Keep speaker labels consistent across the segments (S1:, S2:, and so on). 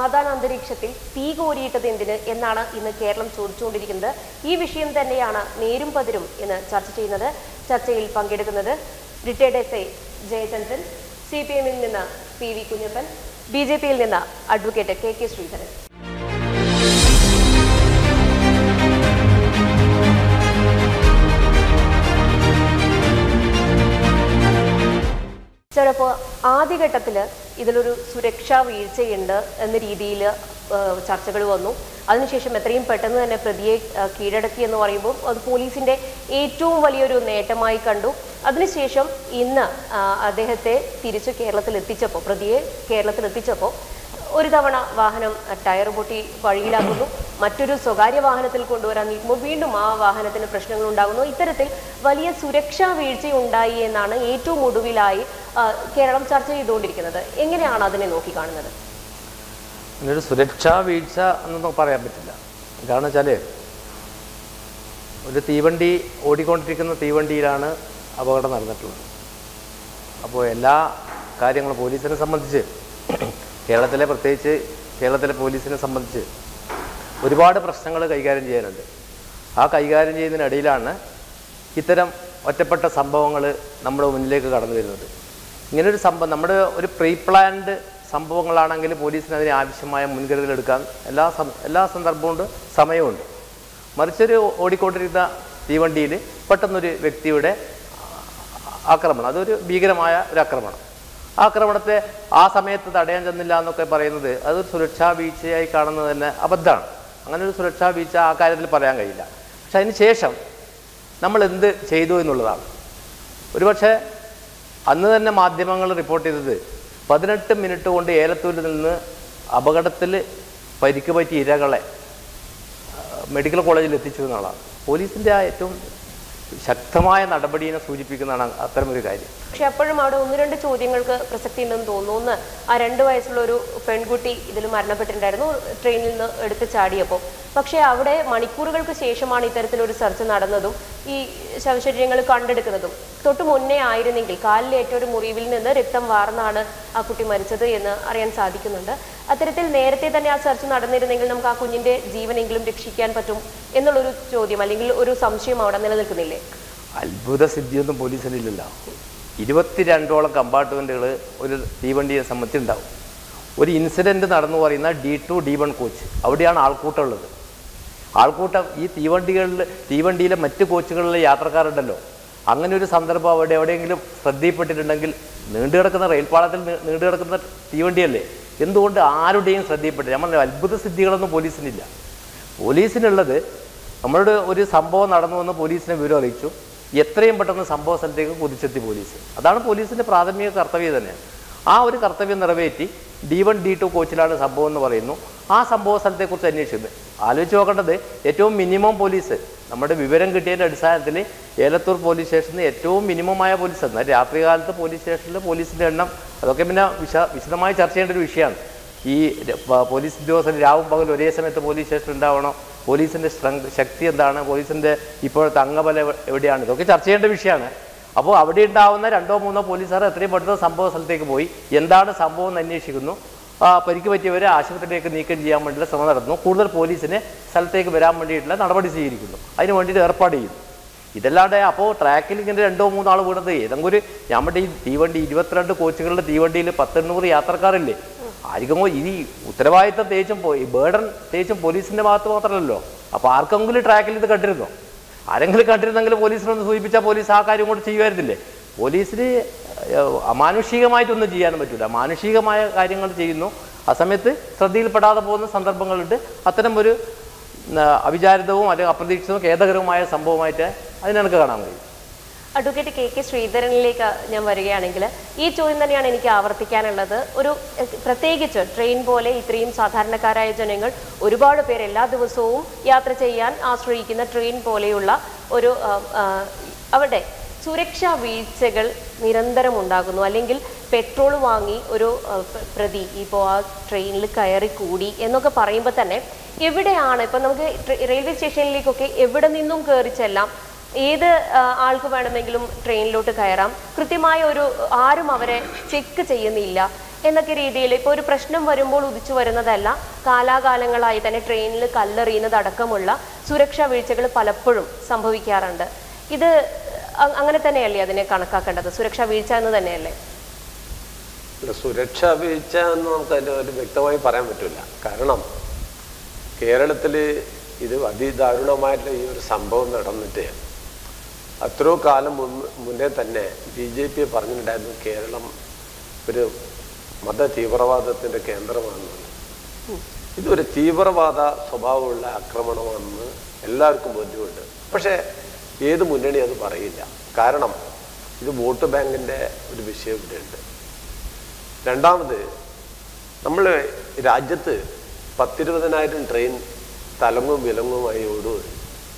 S1: സമാധാന അന്തരീക്ഷത്തിൽ തീ കോരിയിട്ടത് എന്തിന് എന്നാണ് ഇന്ന് കേരളം ചോദിച്ചുകൊണ്ടിരിക്കുന്നത് ഈ വിഷയം തന്നെയാണ് നേരും പതിരും എന്ന് ചർച്ച ചെയ്യുന്നത് ചർച്ചയിൽ പങ്കെടുക്കുന്നത് retired S I Jayachandran C P എമ്മിൽ നിന്ന് P V Kunhappan B J പിയിൽ നിന്ന് അഡ്വക്കേറ്റ് കെ കെ ശ്രീധരൻ ചിലപ്പോൾ ആദ്യഘട്ടത്തിൽ ഇതിലൊരു സുരക്ഷാ വീഴ്ചയുണ്ട് എന്ന രീതിയിൽ ചർച്ചകൾ വന്നു അതിനുശേഷം എത്രയും പെട്ടെന്ന് തന്നെ പ്രതിയെ ആ, കീഴടക്കി എന്ന് പറയുമ്പോൾ അത് പോലീസിന്റെ ഏറ്റവും വലിയൊരു നേട്ടമായി കണ്ടു അതിനുശേഷം ഇന്ന് ആ, അദ്ദേഹത്തെ തിരിച്ച് കേരളത്തിൽ എത്തിച്ചപ്പോൾ പ്രതിയെ കേരളത്തിൽ എത്തിച്ചപ്പോൾ ഒരു തവണ വാഹനം ടയർ പൊട്ടി വഴിയിലാകുന്നു മറ്റൊരു സ്വകാര്യ വാഹനത്തിൽ കൊണ്ടുവരാൻ നീക്കുമ്പോൾ വീണ്ടും ആ വാഹനത്തിന് പ്രശ്നങ്ങൾ ഉണ്ടാകുന്നു ഇത്തരത്തിൽ വലിയ സുരക്ഷാ വീഴ്ചയുണ്ടായി എന്നാണ് ഏറ്റവും ഒടുവിലായി ആ, കേരളം ചർച്ച ചെയ്തുകൊണ്ടിരിക്കുന്നത് എങ്ങനെയാണ് അതിനെ നോക്കിക്കാണുന്നത്
S2: ഇതിനൊരു സുരക്ഷാ വീഴ്ച എന്നൊന്നും പറയാൻ പറ്റില്ല കാരണം വെച്ചാൽ ഒരു തീവണ്ടി ഓടിക്കൊണ്ടിരിക്കുന്ന തീവണ്ടിയിലാണ് അപകടം നടന്നിട്ടുള്ളത് അപ്പോൾ എല്ലാ കാര്യങ്ങളും പോലീസിനെ സംബന്ധിച്ച് കേരളത്തിലെ പ്രത്യേകിച്ച് കേരളത്തിലെ പോലീസിനെ സംബന്ധിച്ച് ഒരുപാട് പ്രശ്നങ്ങൾ കൈകാര്യം ചെയ്യാനുണ്ട് ആ കൈകാര്യം ചെയ്യുന്നതിനിടയിലാണ് ഇത്തരം ഒറ്റപ്പെട്ട സംഭവങ്ങൾ നമ്മുടെ മുന്നിലേക്ക് കടന്നു വരുന്നത് ഇങ്ങനൊരു സംഭവം നമ്മുടെ ഒരു പ്രീ പ്ലാൻഡ് സംഭവങ്ങളാണെങ്കിൽ പോലീസിന് അതിന് ആവശ്യമായ മുൻകരുതൽ എടുക്കാൻ എല്ലാ സം എല്ലാ സന്ദർഭമുണ്ട് സമയമുണ്ട് മറിച്ചൊരു ഓടിക്കൊണ്ടിരുന്ന തീവണ്ടിയിൽ പെട്ടെന്നൊരു വ്യക്തിയുടെ ആക്രമണം അതൊരു ഭീകരമായ ഒരു ആക്രമണം ആ ആക്രമണത്തെ ആ സമയത്ത് തടയാൻ ചെന്നില്ല എന്നൊക്കെ പറയുന്നത് അതൊരു സുരക്ഷാ വീഴ്ചയായി കാണുന്നത് തന്നെ അബദ്ധമാണ് അങ്ങനെ ഒരു സുരക്ഷാ വീഴ്ച ആ കാര്യത്തിൽ പറയാൻ കഴിയില്ല പക്ഷെ അതിന് ശേഷം നമ്മൾ എന്ത് ചെയ്തു എന്നുള്ളതാണ് ഒരുപക്ഷെ അന്ന് തന്നെ മാധ്യമങ്ങൾ റിപ്പോർട്ട് ചെയ്തത് പതിനെട്ട് മിനിറ്റ് കൊണ്ട് ഏലത്തൂരിൽ നിന്ന് അപകടത്തിൽ പരിക്ക് പറ്റിയ ഇരകളെ ആ, മെഡിക്കൽ കോളേജിൽ എത്തിച്ചു എന്നുള്ളതാണ് പോലീസിൻ്റെ ആ ഏറ്റവും ശക്തമായ നടപടിയെ സൂചിപ്പിക്കുന്നതാണ് അത്തരമൊരു കാര്യം
S1: പക്ഷെ അപ്പോഴും അവിടെ ഒന്ന് രണ്ട് ചോദ്യങ്ങൾക്ക് പ്രസക്തി ഉണ്ടെന്ന് തോന്നുന്നു ഒന്ന് ആ രണ്ട് വയസ്സുള്ള ഒരു പെൺകുട്ടി ഇതിൽ മരണപ്പെട്ടിട്ടുണ്ടായിരുന്നു ട്രെയിനിൽ നിന്ന് എടുത്ത് ചാടിയപ്പോൾ പക്ഷേ അവിടെ മണിക്കൂറുകൾക്ക് ശേഷമാണ് ഇത്തരത്തിലൊരു സെർച്ച് നടന്നതും ഈ ശവശരീരങ്ങൾ കണ്ടെടുക്കുന്നതും തൊട്ട് മുന്നേ ആയിരുന്നെങ്കിൽ കാലിലേറ്റ ഒരു മുറിവിൽ നിന്ന് രക്തം വാർന്നാണ് ആ കുട്ടി മരിച്ചത് എന്ന് അറിയാൻ സാധിക്കുന്നുണ്ട് അത്തരത്തിൽ നേരത്തെ തന്നെ ആ സെർച്ച് നടന്നിരുന്നെങ്കിൽ നമുക്ക് ആ കുഞ്ഞിന്റെ ജീവനെങ്കിലും രക്ഷിക്കാൻ പറ്റും എന്നുള്ളൊരു ചോദ്യം അല്ലെങ്കിൽ ഒരു സംശയം അവിടെ നിലനിൽക്കുന്നില്ലേ
S2: അത്ഭുത സിദ്ധിയൊന്നും പോലീസിനില്ലല്ലോ ഇരുപത്തിരണ്ടോളം കമ്പാർട്ട്മെൻറ്റുകൾ ഒരു തീവണ്ടിയെ സംബന്ധിച്ചുണ്ടാവും ഒരു ഇൻസിഡൻറ്റ് നടന്നു പറയുന്ന D two D one coach അവിടെയാണ് ആൾക്കൂട്ടം ഉള്ളത് ആൾക്കൂട്ടം ഈ തീവണ്ടികളിൽ തീവണ്ടിയിലെ മറ്റ് കോച്ചുകളിലെ യാത്രക്കാരുണ്ടല്ലോ അങ്ങനെ ഒരു സന്ദർഭം അവിടെ എവിടെയെങ്കിലും ശ്രദ്ധയിൽപ്പെട്ടിട്ടുണ്ടെങ്കിൽ നീണ്ടു കിടക്കുന്ന റെയിൽപാളത്തിൽ നീ- നീണ്ടു കിടക്കുന്ന തീവണ്ടിയല്ലേ എന്തുകൊണ്ട് ആരുടെയും ശ്രദ്ധയിൽപ്പെട്ടില്ല നമ്മൾ അത്ഭുത സിദ്ധികളൊന്നും പോലീസിനില്ല പോലീസിനുള്ളത് നമ്മളോട് ഒരു സംഭവം നടന്നു എന്ന് പോലീസിനെ വിവരം അറിയിച്ചു എത്രയും പെട്ടെന്ന് സംഭവ സ്ഥലത്തേക്ക് കുതിച്ചെത്തി പോലീസ് അതാണ് പോലീസിൻ്റെ പ്രാഥമിക കർത്തവ്യം തന്നെയാണ് ആ ഒരു കർത്തവ്യം നിറവേറ്റി ഡി വൺ ഡി ടു കോച്ചിലാണ് സംഭവം എന്ന് പറയുന്നു ആ സംഭവ സ്ഥലത്തെക്കുറിച്ച് അന്വേഷിക്കുന്നത് ആലോചിച്ച് നോക്കേണ്ടത് ഏറ്റവും മിനിമം പോലീസ് നമ്മുടെ വിവരം കിട്ടിയതിൻ്റെ അടിസ്ഥാനത്തിൽ ഏലത്തൂർ പോലീസ് സ്റ്റേഷനിൽ ഏറ്റവും മിനിമമായ പോലീസ് എന്നാൽ രാത്രികാലത്ത് പോലീസ് സ്റ്റേഷനിൽ പോലീസിൻ്റെ എണ്ണം അതൊക്കെ പിന്നെ വിശ വിശദമായി ചർച്ച ചെയ്യേണ്ട ഒരു വിഷയമാണ് ഈ ര- പ- പോലീസ് ഉദ്യോഗസ്ഥർ രാവും പകൽ ഒരേ സമയത്ത് പോലീസ് സ്റ്റേഷൻ ഉണ്ടാവണോ പോലീസിൻ്റെ സ്ട്രെങ്ത് ശക്തി എന്താണ് പോലീസിൻ്റെ ഇപ്പോഴത്തെ അംഗബലം എവ- എവിടെയാണ് ഇതൊക്കെ ചർച്ച ചെയ്യേണ്ട വിഷയമാണ് അപ്പോൾ അവിടെ ഉണ്ടാവുന്ന രണ്ടോ മൂന്നോ പോലീസുകാർ എത്രയും പെട്ടെന്ന് സംഭവ സ്ഥലത്തേക്ക് പോയി എന്താണ് സംഭവം എന്ന് അന്വേഷിക്കുന്നു ആ, പരിക്ക് പറ്റിയവരെ ആശുപത്രിയിലേക്ക് നീക്കം ചെയ്യാൻ വേണ്ടിയുള്ള ശ്രമം നടത്തുന്നു കൂടുതൽ പോലീസിനെ സ്ഥലത്തേക്ക് വരാൻ വേണ്ടിയിട്ടുള്ള നടപടി സ്വീകരിക്കുന്നു അതിന് വേണ്ടിയിട്ട് ഏർപ്പാട് ചെയ്യുന്നു ഇതല്ലാണ്ട് അപ്പോൾ ട്രാക്കിൽ ഇങ്ങനെ രണ്ടോ മൂന്നോ ആൾ വീണത് ഏതെങ്കിലും ഒരു നമ്മുടെ ഈ തീവണ്ടി ഇരുപത്തിരണ്ട് കോച്ചുകളുടെ തീവണ്ടിയിൽ പത്തെണ്ണൂറ് യാത്രക്കാരില്ലേ ആർക്കും ഈ ഉത്തരവാദിത്തം തേച്ചും പോയി ബേർഡൻ തേച്ചും പോലീസിന്റെ ഭാഗത്ത് മാത്രമല്ലല്ലോ അപ്പോൾ ആർക്കെങ്കിലും ട്രാക്കിൽ ഇത് കണ്ടിരുന്നോ ആരെങ്കിലും കണ്ടിരുന്നെങ്കിൽ പോലീസിനൊന്ന് സൂചിപ്പിച്ചാൽ പോലീസ് ആ കാര്യം കൂടെ ചെയ്യുമായിരുന്നില്ലേ പോലീസിന് ഏഹ്, അമാനുഷികമായിട്ടൊന്നും ചെയ്യാനും പറ്റില്ല മാനുഷികമായ കാര്യങ്ങൾ ചെയ്യുന്നു ആ സമയത്ത് ശ്രദ്ധയിൽപ്പെടാതെ പോകുന്ന സന്ദർഭങ്ങളുണ്ട് അത്തരം ഒരു ആ, അവിചാരിതവും അല്ലെങ്കിൽ അപ്രതീക്ഷിതവും ഖേദകരവുമായ സംഭവമായിട്ട് അതിനെനിക്ക് കാണാൻ കഴിയും
S1: അഡ്വക്കേറ്റ് കെ കെ ശ്രീധരനിലേക്ക് ഞാൻ വരികയാണെങ്കിൽ ഈ ചോദ്യം തന്നെയാണ് എനിക്ക് ആവർത്തിക്കാനുള്ളത് ഒരു എഹ്, പ്രത്യേകിച്ച് ട്രെയിൻ പോലെ ഇത്രയും സാധാരണക്കാരായ ജനങ്ങൾ ഒരുപാട് പേർ എല്ലാ ദിവസവും യാത്ര ചെയ്യാൻ ആശ്രയിക്കുന്ന ട്രെയിൻ പോലെയുള്ള ഒരു ആ, ആ, അവിടെ സുരക്ഷാ വീഴ്ചകൾ നിരന്തരം ഉണ്ടാകുന്നു അല്ലെങ്കിൽ പെട്രോൾ വാങ്ങി ഒരു ആ, പ്ര- പ്രതി ഇപ്പോൾ ആ ട്രെയിനിൽ കയറി കൂടി എന്നൊക്കെ പറയുമ്പോൾ തന്നെ എവിടെയാണ് ഇപ്പം നമുക്ക് ട്രെ- റെയിൽവേ സ്റ്റേഷനിലേക്കൊക്കെ എവിടെ നിന്നും കയറി ചെല്ലാം ഏത് ആ, ആൾക്ക് വേണമെങ്കിലും ട്രെയിനിലോട്ട് കയറാം കൃത്യമായ ഒരു ആരും അവരെ ചെക്ക് ചെയ്യുന്നില്ല എന്നൊക്കെ രീതിയിൽ ഇപ്പോൾ ഒരു പ്രശ്നം വരുമ്പോൾ ഉദിച്ചു വരുന്നതല്ല കാലാകാലങ്ങളായി തന്നെ ട്രെയിനിൽ കല്ലെറിയുന്നത് അടക്കമുള്ള സുരക്ഷാ വീഴ്ചകൾ പലപ്പോഴും സംഭവിക്കാറുണ്ട് ഇത് അ- അങ്ങനെ തന്നെയല്ലേ അതിനെ കണക്കാക്കേണ്ടത് സുരക്ഷാ വീഴ്ച എന്ന് തന്നെയല്ലേ
S3: അല്ല, സുരക്ഷാ വീഴ്ച എന്ന് നമുക്ക് അതിന് ഒരു വ്യക്തമായി പറയാൻ പറ്റില്ല കാരണം കേരളത്തിൽ ഇത് അതിദാരുണമായിട്ടുള്ള ഈ ഒരു സംഭവം നടന്നിട്ട് അത്രയോ കാലം മുമ്പ് മുന്നേ തന്നെ ബി ജെ പി പറഞ്ഞിട്ടുണ്ടായിരുന്നു കേരളം ഒരു മത തീവ്രവാദത്തിൻ്റെ കേന്ദ്രമാണെന്ന് ഇതൊരു തീവ്രവാദ സ്വഭാവമുള്ള ആക്രമണമാണെന്ന് എല്ലാവർക്കും ബോധ്യമുണ്ട് പക്ഷേ ഏത് മുന്നണി അത് പറയില്ല കാരണം ഇത് വോട്ട് ബാങ്കിൻ്റെ ഒരു വിഷയം ഇവിടെയുണ്ട് രണ്ടാമത് നമ്മൾ രാജ്യത്ത് പത്തിരുപതിനായിരം ട്രെയിൻ തലങ്ങും വിലങ്ങുമായി ഓടുകയാണ്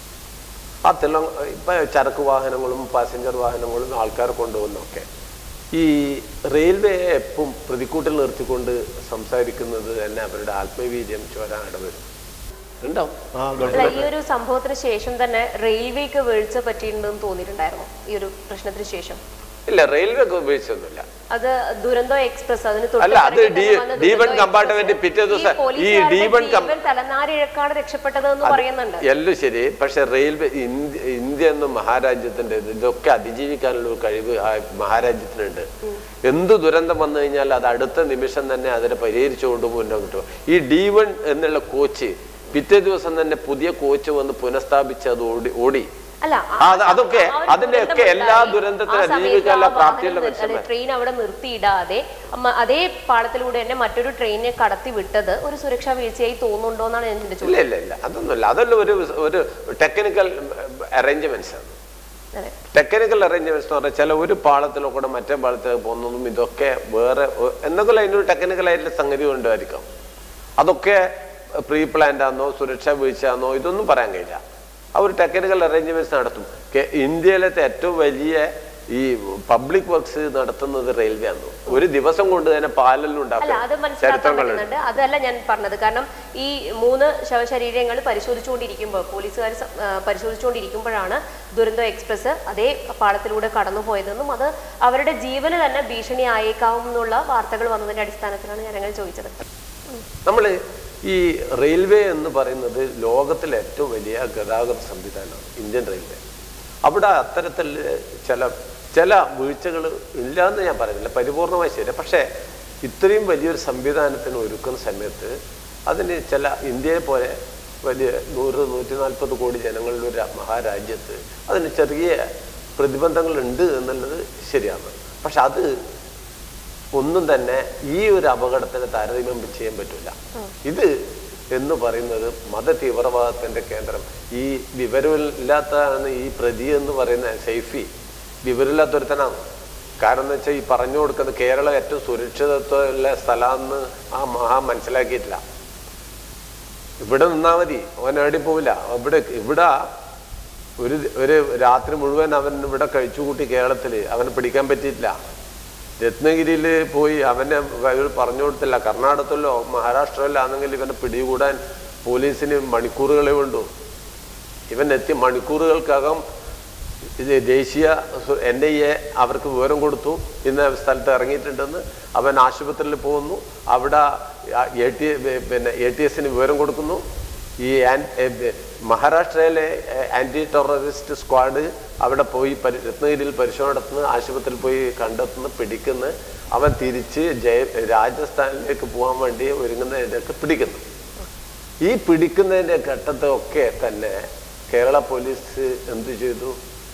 S3: ആ തിള ഇപ്പം ചരക്ക് വാഹനങ്ങളും പാസഞ്ചർ വാഹനങ്ങളും ആൾക്കാർ കൊണ്ടുപോകുന്നൊക്കെ ഈ റെയിൽവേ എപ്പം പ്രതിക്കൂട്ടിൽ നിർത്തിക്കൊണ്ട് സംസാരിക്കുന്നത് തന്നെ അവരുടെ ആത്മവീര്യം ചോരാൻ ഇടവരും ഉണ്ടാവും ആ
S1: അല്ല ഈ ഒരു സംഭവത്തിന് ശേഷം തന്നെ റെയിൽവേക്ക് വീഴ്ച പറ്റിയിട്ടുണ്ടെന്ന് തോന്നിയിട്ടുണ്ടായിരുന്നു ഈ ഒരു പ്രശ്നത്തിന് ശേഷം
S3: ഇല്ല റെയിൽവേ വീഴ്ചയൊന്നുമില്ല
S1: അത് ദുരന്തോ എക്സ്പ്രസ് അതിന് തൊട്ട്
S3: അല്ല, അത്
S1: പിറകെ
S3: ഡി-
S1: തന്നെ വന്ന
S3: D one
S1: Duronto
S3: compartment
S1: express
S3: പിറ്റേ ദിവസം
S1: ഈ
S3: ഈ
S1: പോലീസുകാരുടെ
S3: ഡി വൺ കം-
S1: ജീവൻ തലനാരിഴക്കാണ് രക്ഷപ്പെട്ടത് എന്ന് പറയുന്നുണ്ട്
S3: എല്ലാം ശരി പക്ഷെ റെയിൽവേ ഇന്ത്യ ഇന്ത്യ എന്ന മഹാരാജ്യത്തിന്റെ ഇത് ഇതൊക്കെ അതിജീവിക്കാനുള്ള ഒരു കഴിവ് ആ മഹാരാജ്യത്തിനുണ്ട് എന്ത് ദുരന്തം വന്നു കഴിഞ്ഞാൽ അത് അടുത്ത നിമിഷം തന്നെ അതിനെ പരിഹരിച്ചുകൊണ്ട് മുന്നോട്ട് പോകും ഈ ഡി വൺ എന്നുള്ള കോച്ച് പിറ്റേ ദിവസം തന്നെ പുതിയ കോച്ച് വന്ന് പുനഃസ്ഥാപിച്ച് അത് ഓടി ഓടി
S1: അല്ല
S3: ആ, അത് അതൊക്കെ, അതിന്റെയൊക്കെ എല്ലാ ദുരന്തത്തിനും അതിജീവിക്കാനുള്ള പ്രാപ്തിയുള്ള മനുഷ്യന്മാർ.
S1: ട്രെയിൻ അവിടെ നിർത്തിയിടാതെ അമ്മ അതേ പാളത്തിലൂടെ തന്നെ മറ്റൊരു ട്രെയിനിനെ കടത്തി വിട്ടത് ഒരു സുരക്ഷാ വീഴ്ചയായി തോന്നുന്നുണ്ടോ എന്നാണ് ഞാൻ എന്റെ
S3: ഇല്ല
S1: ചോദ്യം
S3: ഇല്ല ഇല്ല അതൊന്നുമില്ല അതെല്ലാം ഒരു ഒരു ടെക്നിക്കൽ അറേഞ്ച്മെന്റ്സ് ആണ്
S1: അതെ
S3: ടെക്നിക്കൽ അറേഞ്ച്മെന്റ്സ് എന്ന് പറഞ്ഞാൽ ചില ഒരു പാളത്തിലോ കൂടെ മറ്റേ പാളത്തിൽ പോകുന്നതും ഇതൊക്കെ വേറെ ഒ- എന്തെങ്കിലും അതിനൊരു ടെക്നിക്കൽ ആയിട്ടുള്ള സംഗതി കൊണ്ടായിരിക്കാം അതൊക്കെ പ്രീ പ്ലാൻഡ് ആണോ സുരക്ഷാ വീഴ്ചയാണോ ഇതൊന്നും പറയാൻ കഴിയില്ല ആ ഒരു ടെക്നിക്കൽ അറേഞ്ച്മെന്റ്സ് നടത്തും കെ- ഇന്ത്യയിലത്തെ ഏറ്റവും വലിയ ഈ പബ്ലിക് വർക്ക്സ് നടത്തുന്നത് റെയിൽവേ ആണ് ഒരു ദിവസം കൊണ്ട് തന്നെ പാലെല്ലാം
S1: അല്ല
S3: ഉണ്ടാക്കും
S1: അത് മനസ്സിലാക്കാൻ
S3: ചരിത്രങ്ങളുണ്ട്
S1: പറ്റുന്നുണ്ട് അതല്ല ഞാൻ പറഞ്ഞത് കാരണം ഈ മൂന്ന് ശവശരീരങ്ങൾ പരിശോധിച്ചുകൊണ്ടിരിക്കുമ്പോൾ പോലീസുകാർ സ- ആ, പരിശോധിച്ചുകൊണ്ടിരിക്കുമ്പോഴാണ് ദുരന്തോ എക്സ്പ്രസ് അതേ പാളത്തിലൂടെ കടന്നു പോയതെന്നും അത് അവരുടെ ജീവന് തന്നെ ഭീഷണി ആയേക്കാവും എന്നുള്ള വാർത്തകൾ വന്നതിന്റെ അടിസ്ഥാനത്തിലാണ് ഞാൻ അങ്ങനെ ചോദിച്ചത്
S3: നമ്മൾ ഈ റെയിൽവേ എന്ന് പറയുന്നത് ലോകത്തിലെ ഏറ്റവും വലിയ ഗതാഗത സംവിധാനമാണ് ഇന്ത്യൻ റെയിൽവേ അവിടെ അത്തരത്തിൽ ചില ചില വീഴ്ചകൾ ഇല്ല എന്ന് ഞാൻ പറയുന്നില്ല പരിപൂർണമായി ശരി പക്ഷേ ഇത്രയും വലിയൊരു സംവിധാനത്തിന് ഒരുക്കുന്ന സമയത്ത് അതിന് ചില ഇന്ത്യയെ പോലെ വലിയ നൂറ് നൂറ്റി നാൽപ്പത് കോടി ജനങ്ങളുടെ ഒരു മഹാരാജ്യത്ത് അതിന് ചെറിയ പ്രതിബന്ധങ്ങളുണ്ട് എന്നുള്ളത് ശരിയാണ് പക്ഷെ അത് ഒന്നും തന്നെ ഈ ഒരു അപകടത്തിന് താരതമ്യം ചെയ്യാൻ പറ്റില്ല ഇത് എന്ന് പറയുന്നത് മത തീവ്രവാദത്തിന്റെ കേന്ദ്രം ഈ വിവരമില്ലാത്തതാണ് ഈ പ്രതി എന്ന് പറയുന്ന സൈഫി വിവരമില്ലാത്തൊരുത്തനാണ് കാരണം എന്ന് വെച്ചാൽ ഈ പറഞ്ഞു കൊടുക്കുന്നത് കേരളം ഏറ്റവും സുരക്ഷിതത്വമുള്ള സ്ഥലമാണെന്ന് ആ മഹാ മനസ്സിലാക്കിയിട്ടില്ല ഇവിടെ നിന്നാ മതി അവൻ എവിടെ പോവില്ല ഇവിടെ ഇവിടെ ഒരു ഒരു രാത്രി മുഴുവൻ അവൻ ഇവിടെ കഴിച്ചുകൂട്ടി കേരളത്തിൽ അവനെ പിടിക്കാൻ പറ്റിയിട്ടില്ല രത്നഗിരിയിൽ പോയി അവനെ ഇവർ പറഞ്ഞു കൊടുത്തില്ല കർണാടകത്തിലോ മഹാരാഷ്ട്രയിലോ ആണെങ്കിൽ ഇവനെ പിടികൂടാൻ പോലീസിന് മണിക്കൂറുകളെ വേണ്ടു ഇവൻ എത്തി മണിക്കൂറുകൾക്കകം ഇത് ദേശീയ എൻ ഐ എ അവർക്ക് വിവരം കൊടുത്തു ഇന്ന സ്ഥലത്ത് ഇറങ്ങിയിട്ടുണ്ടെന്ന് അവൻ ആശുപത്രിയിൽ പോകുന്നു അവിടെ എ ടി പിന്നെ എ ടി എസിന് വിവരം കൊടുക്കുന്നു ഈ ആൻ- എ, ബ- മഹാരാഷ്ട്രയിലെ ആന്റി ടെററിസ്റ്റ് സ്ക്വാഡ് അവിടെ പോയി പരി രത്നഗിരിയിൽ പരിശോധന നടത്തുന്നു ആശുപത്രിയിൽ പോയി കണ്ടെത്തുന്നു പിടിക്കുന്നു അവൻ തിരിച്ച് ജയ രാജസ്ഥാനിലേക്ക് പോകാൻ വേണ്ടി ഒരുങ്ങുന്ന ഇതൊക്കെ പിടിക്കുന്നു ഈ പിടിക്കുന്നതിന്റെ ഘട്ടത്തൊക്കെ തന്നെ കേരള പോലീസ് എന്ത് ചെയ്തു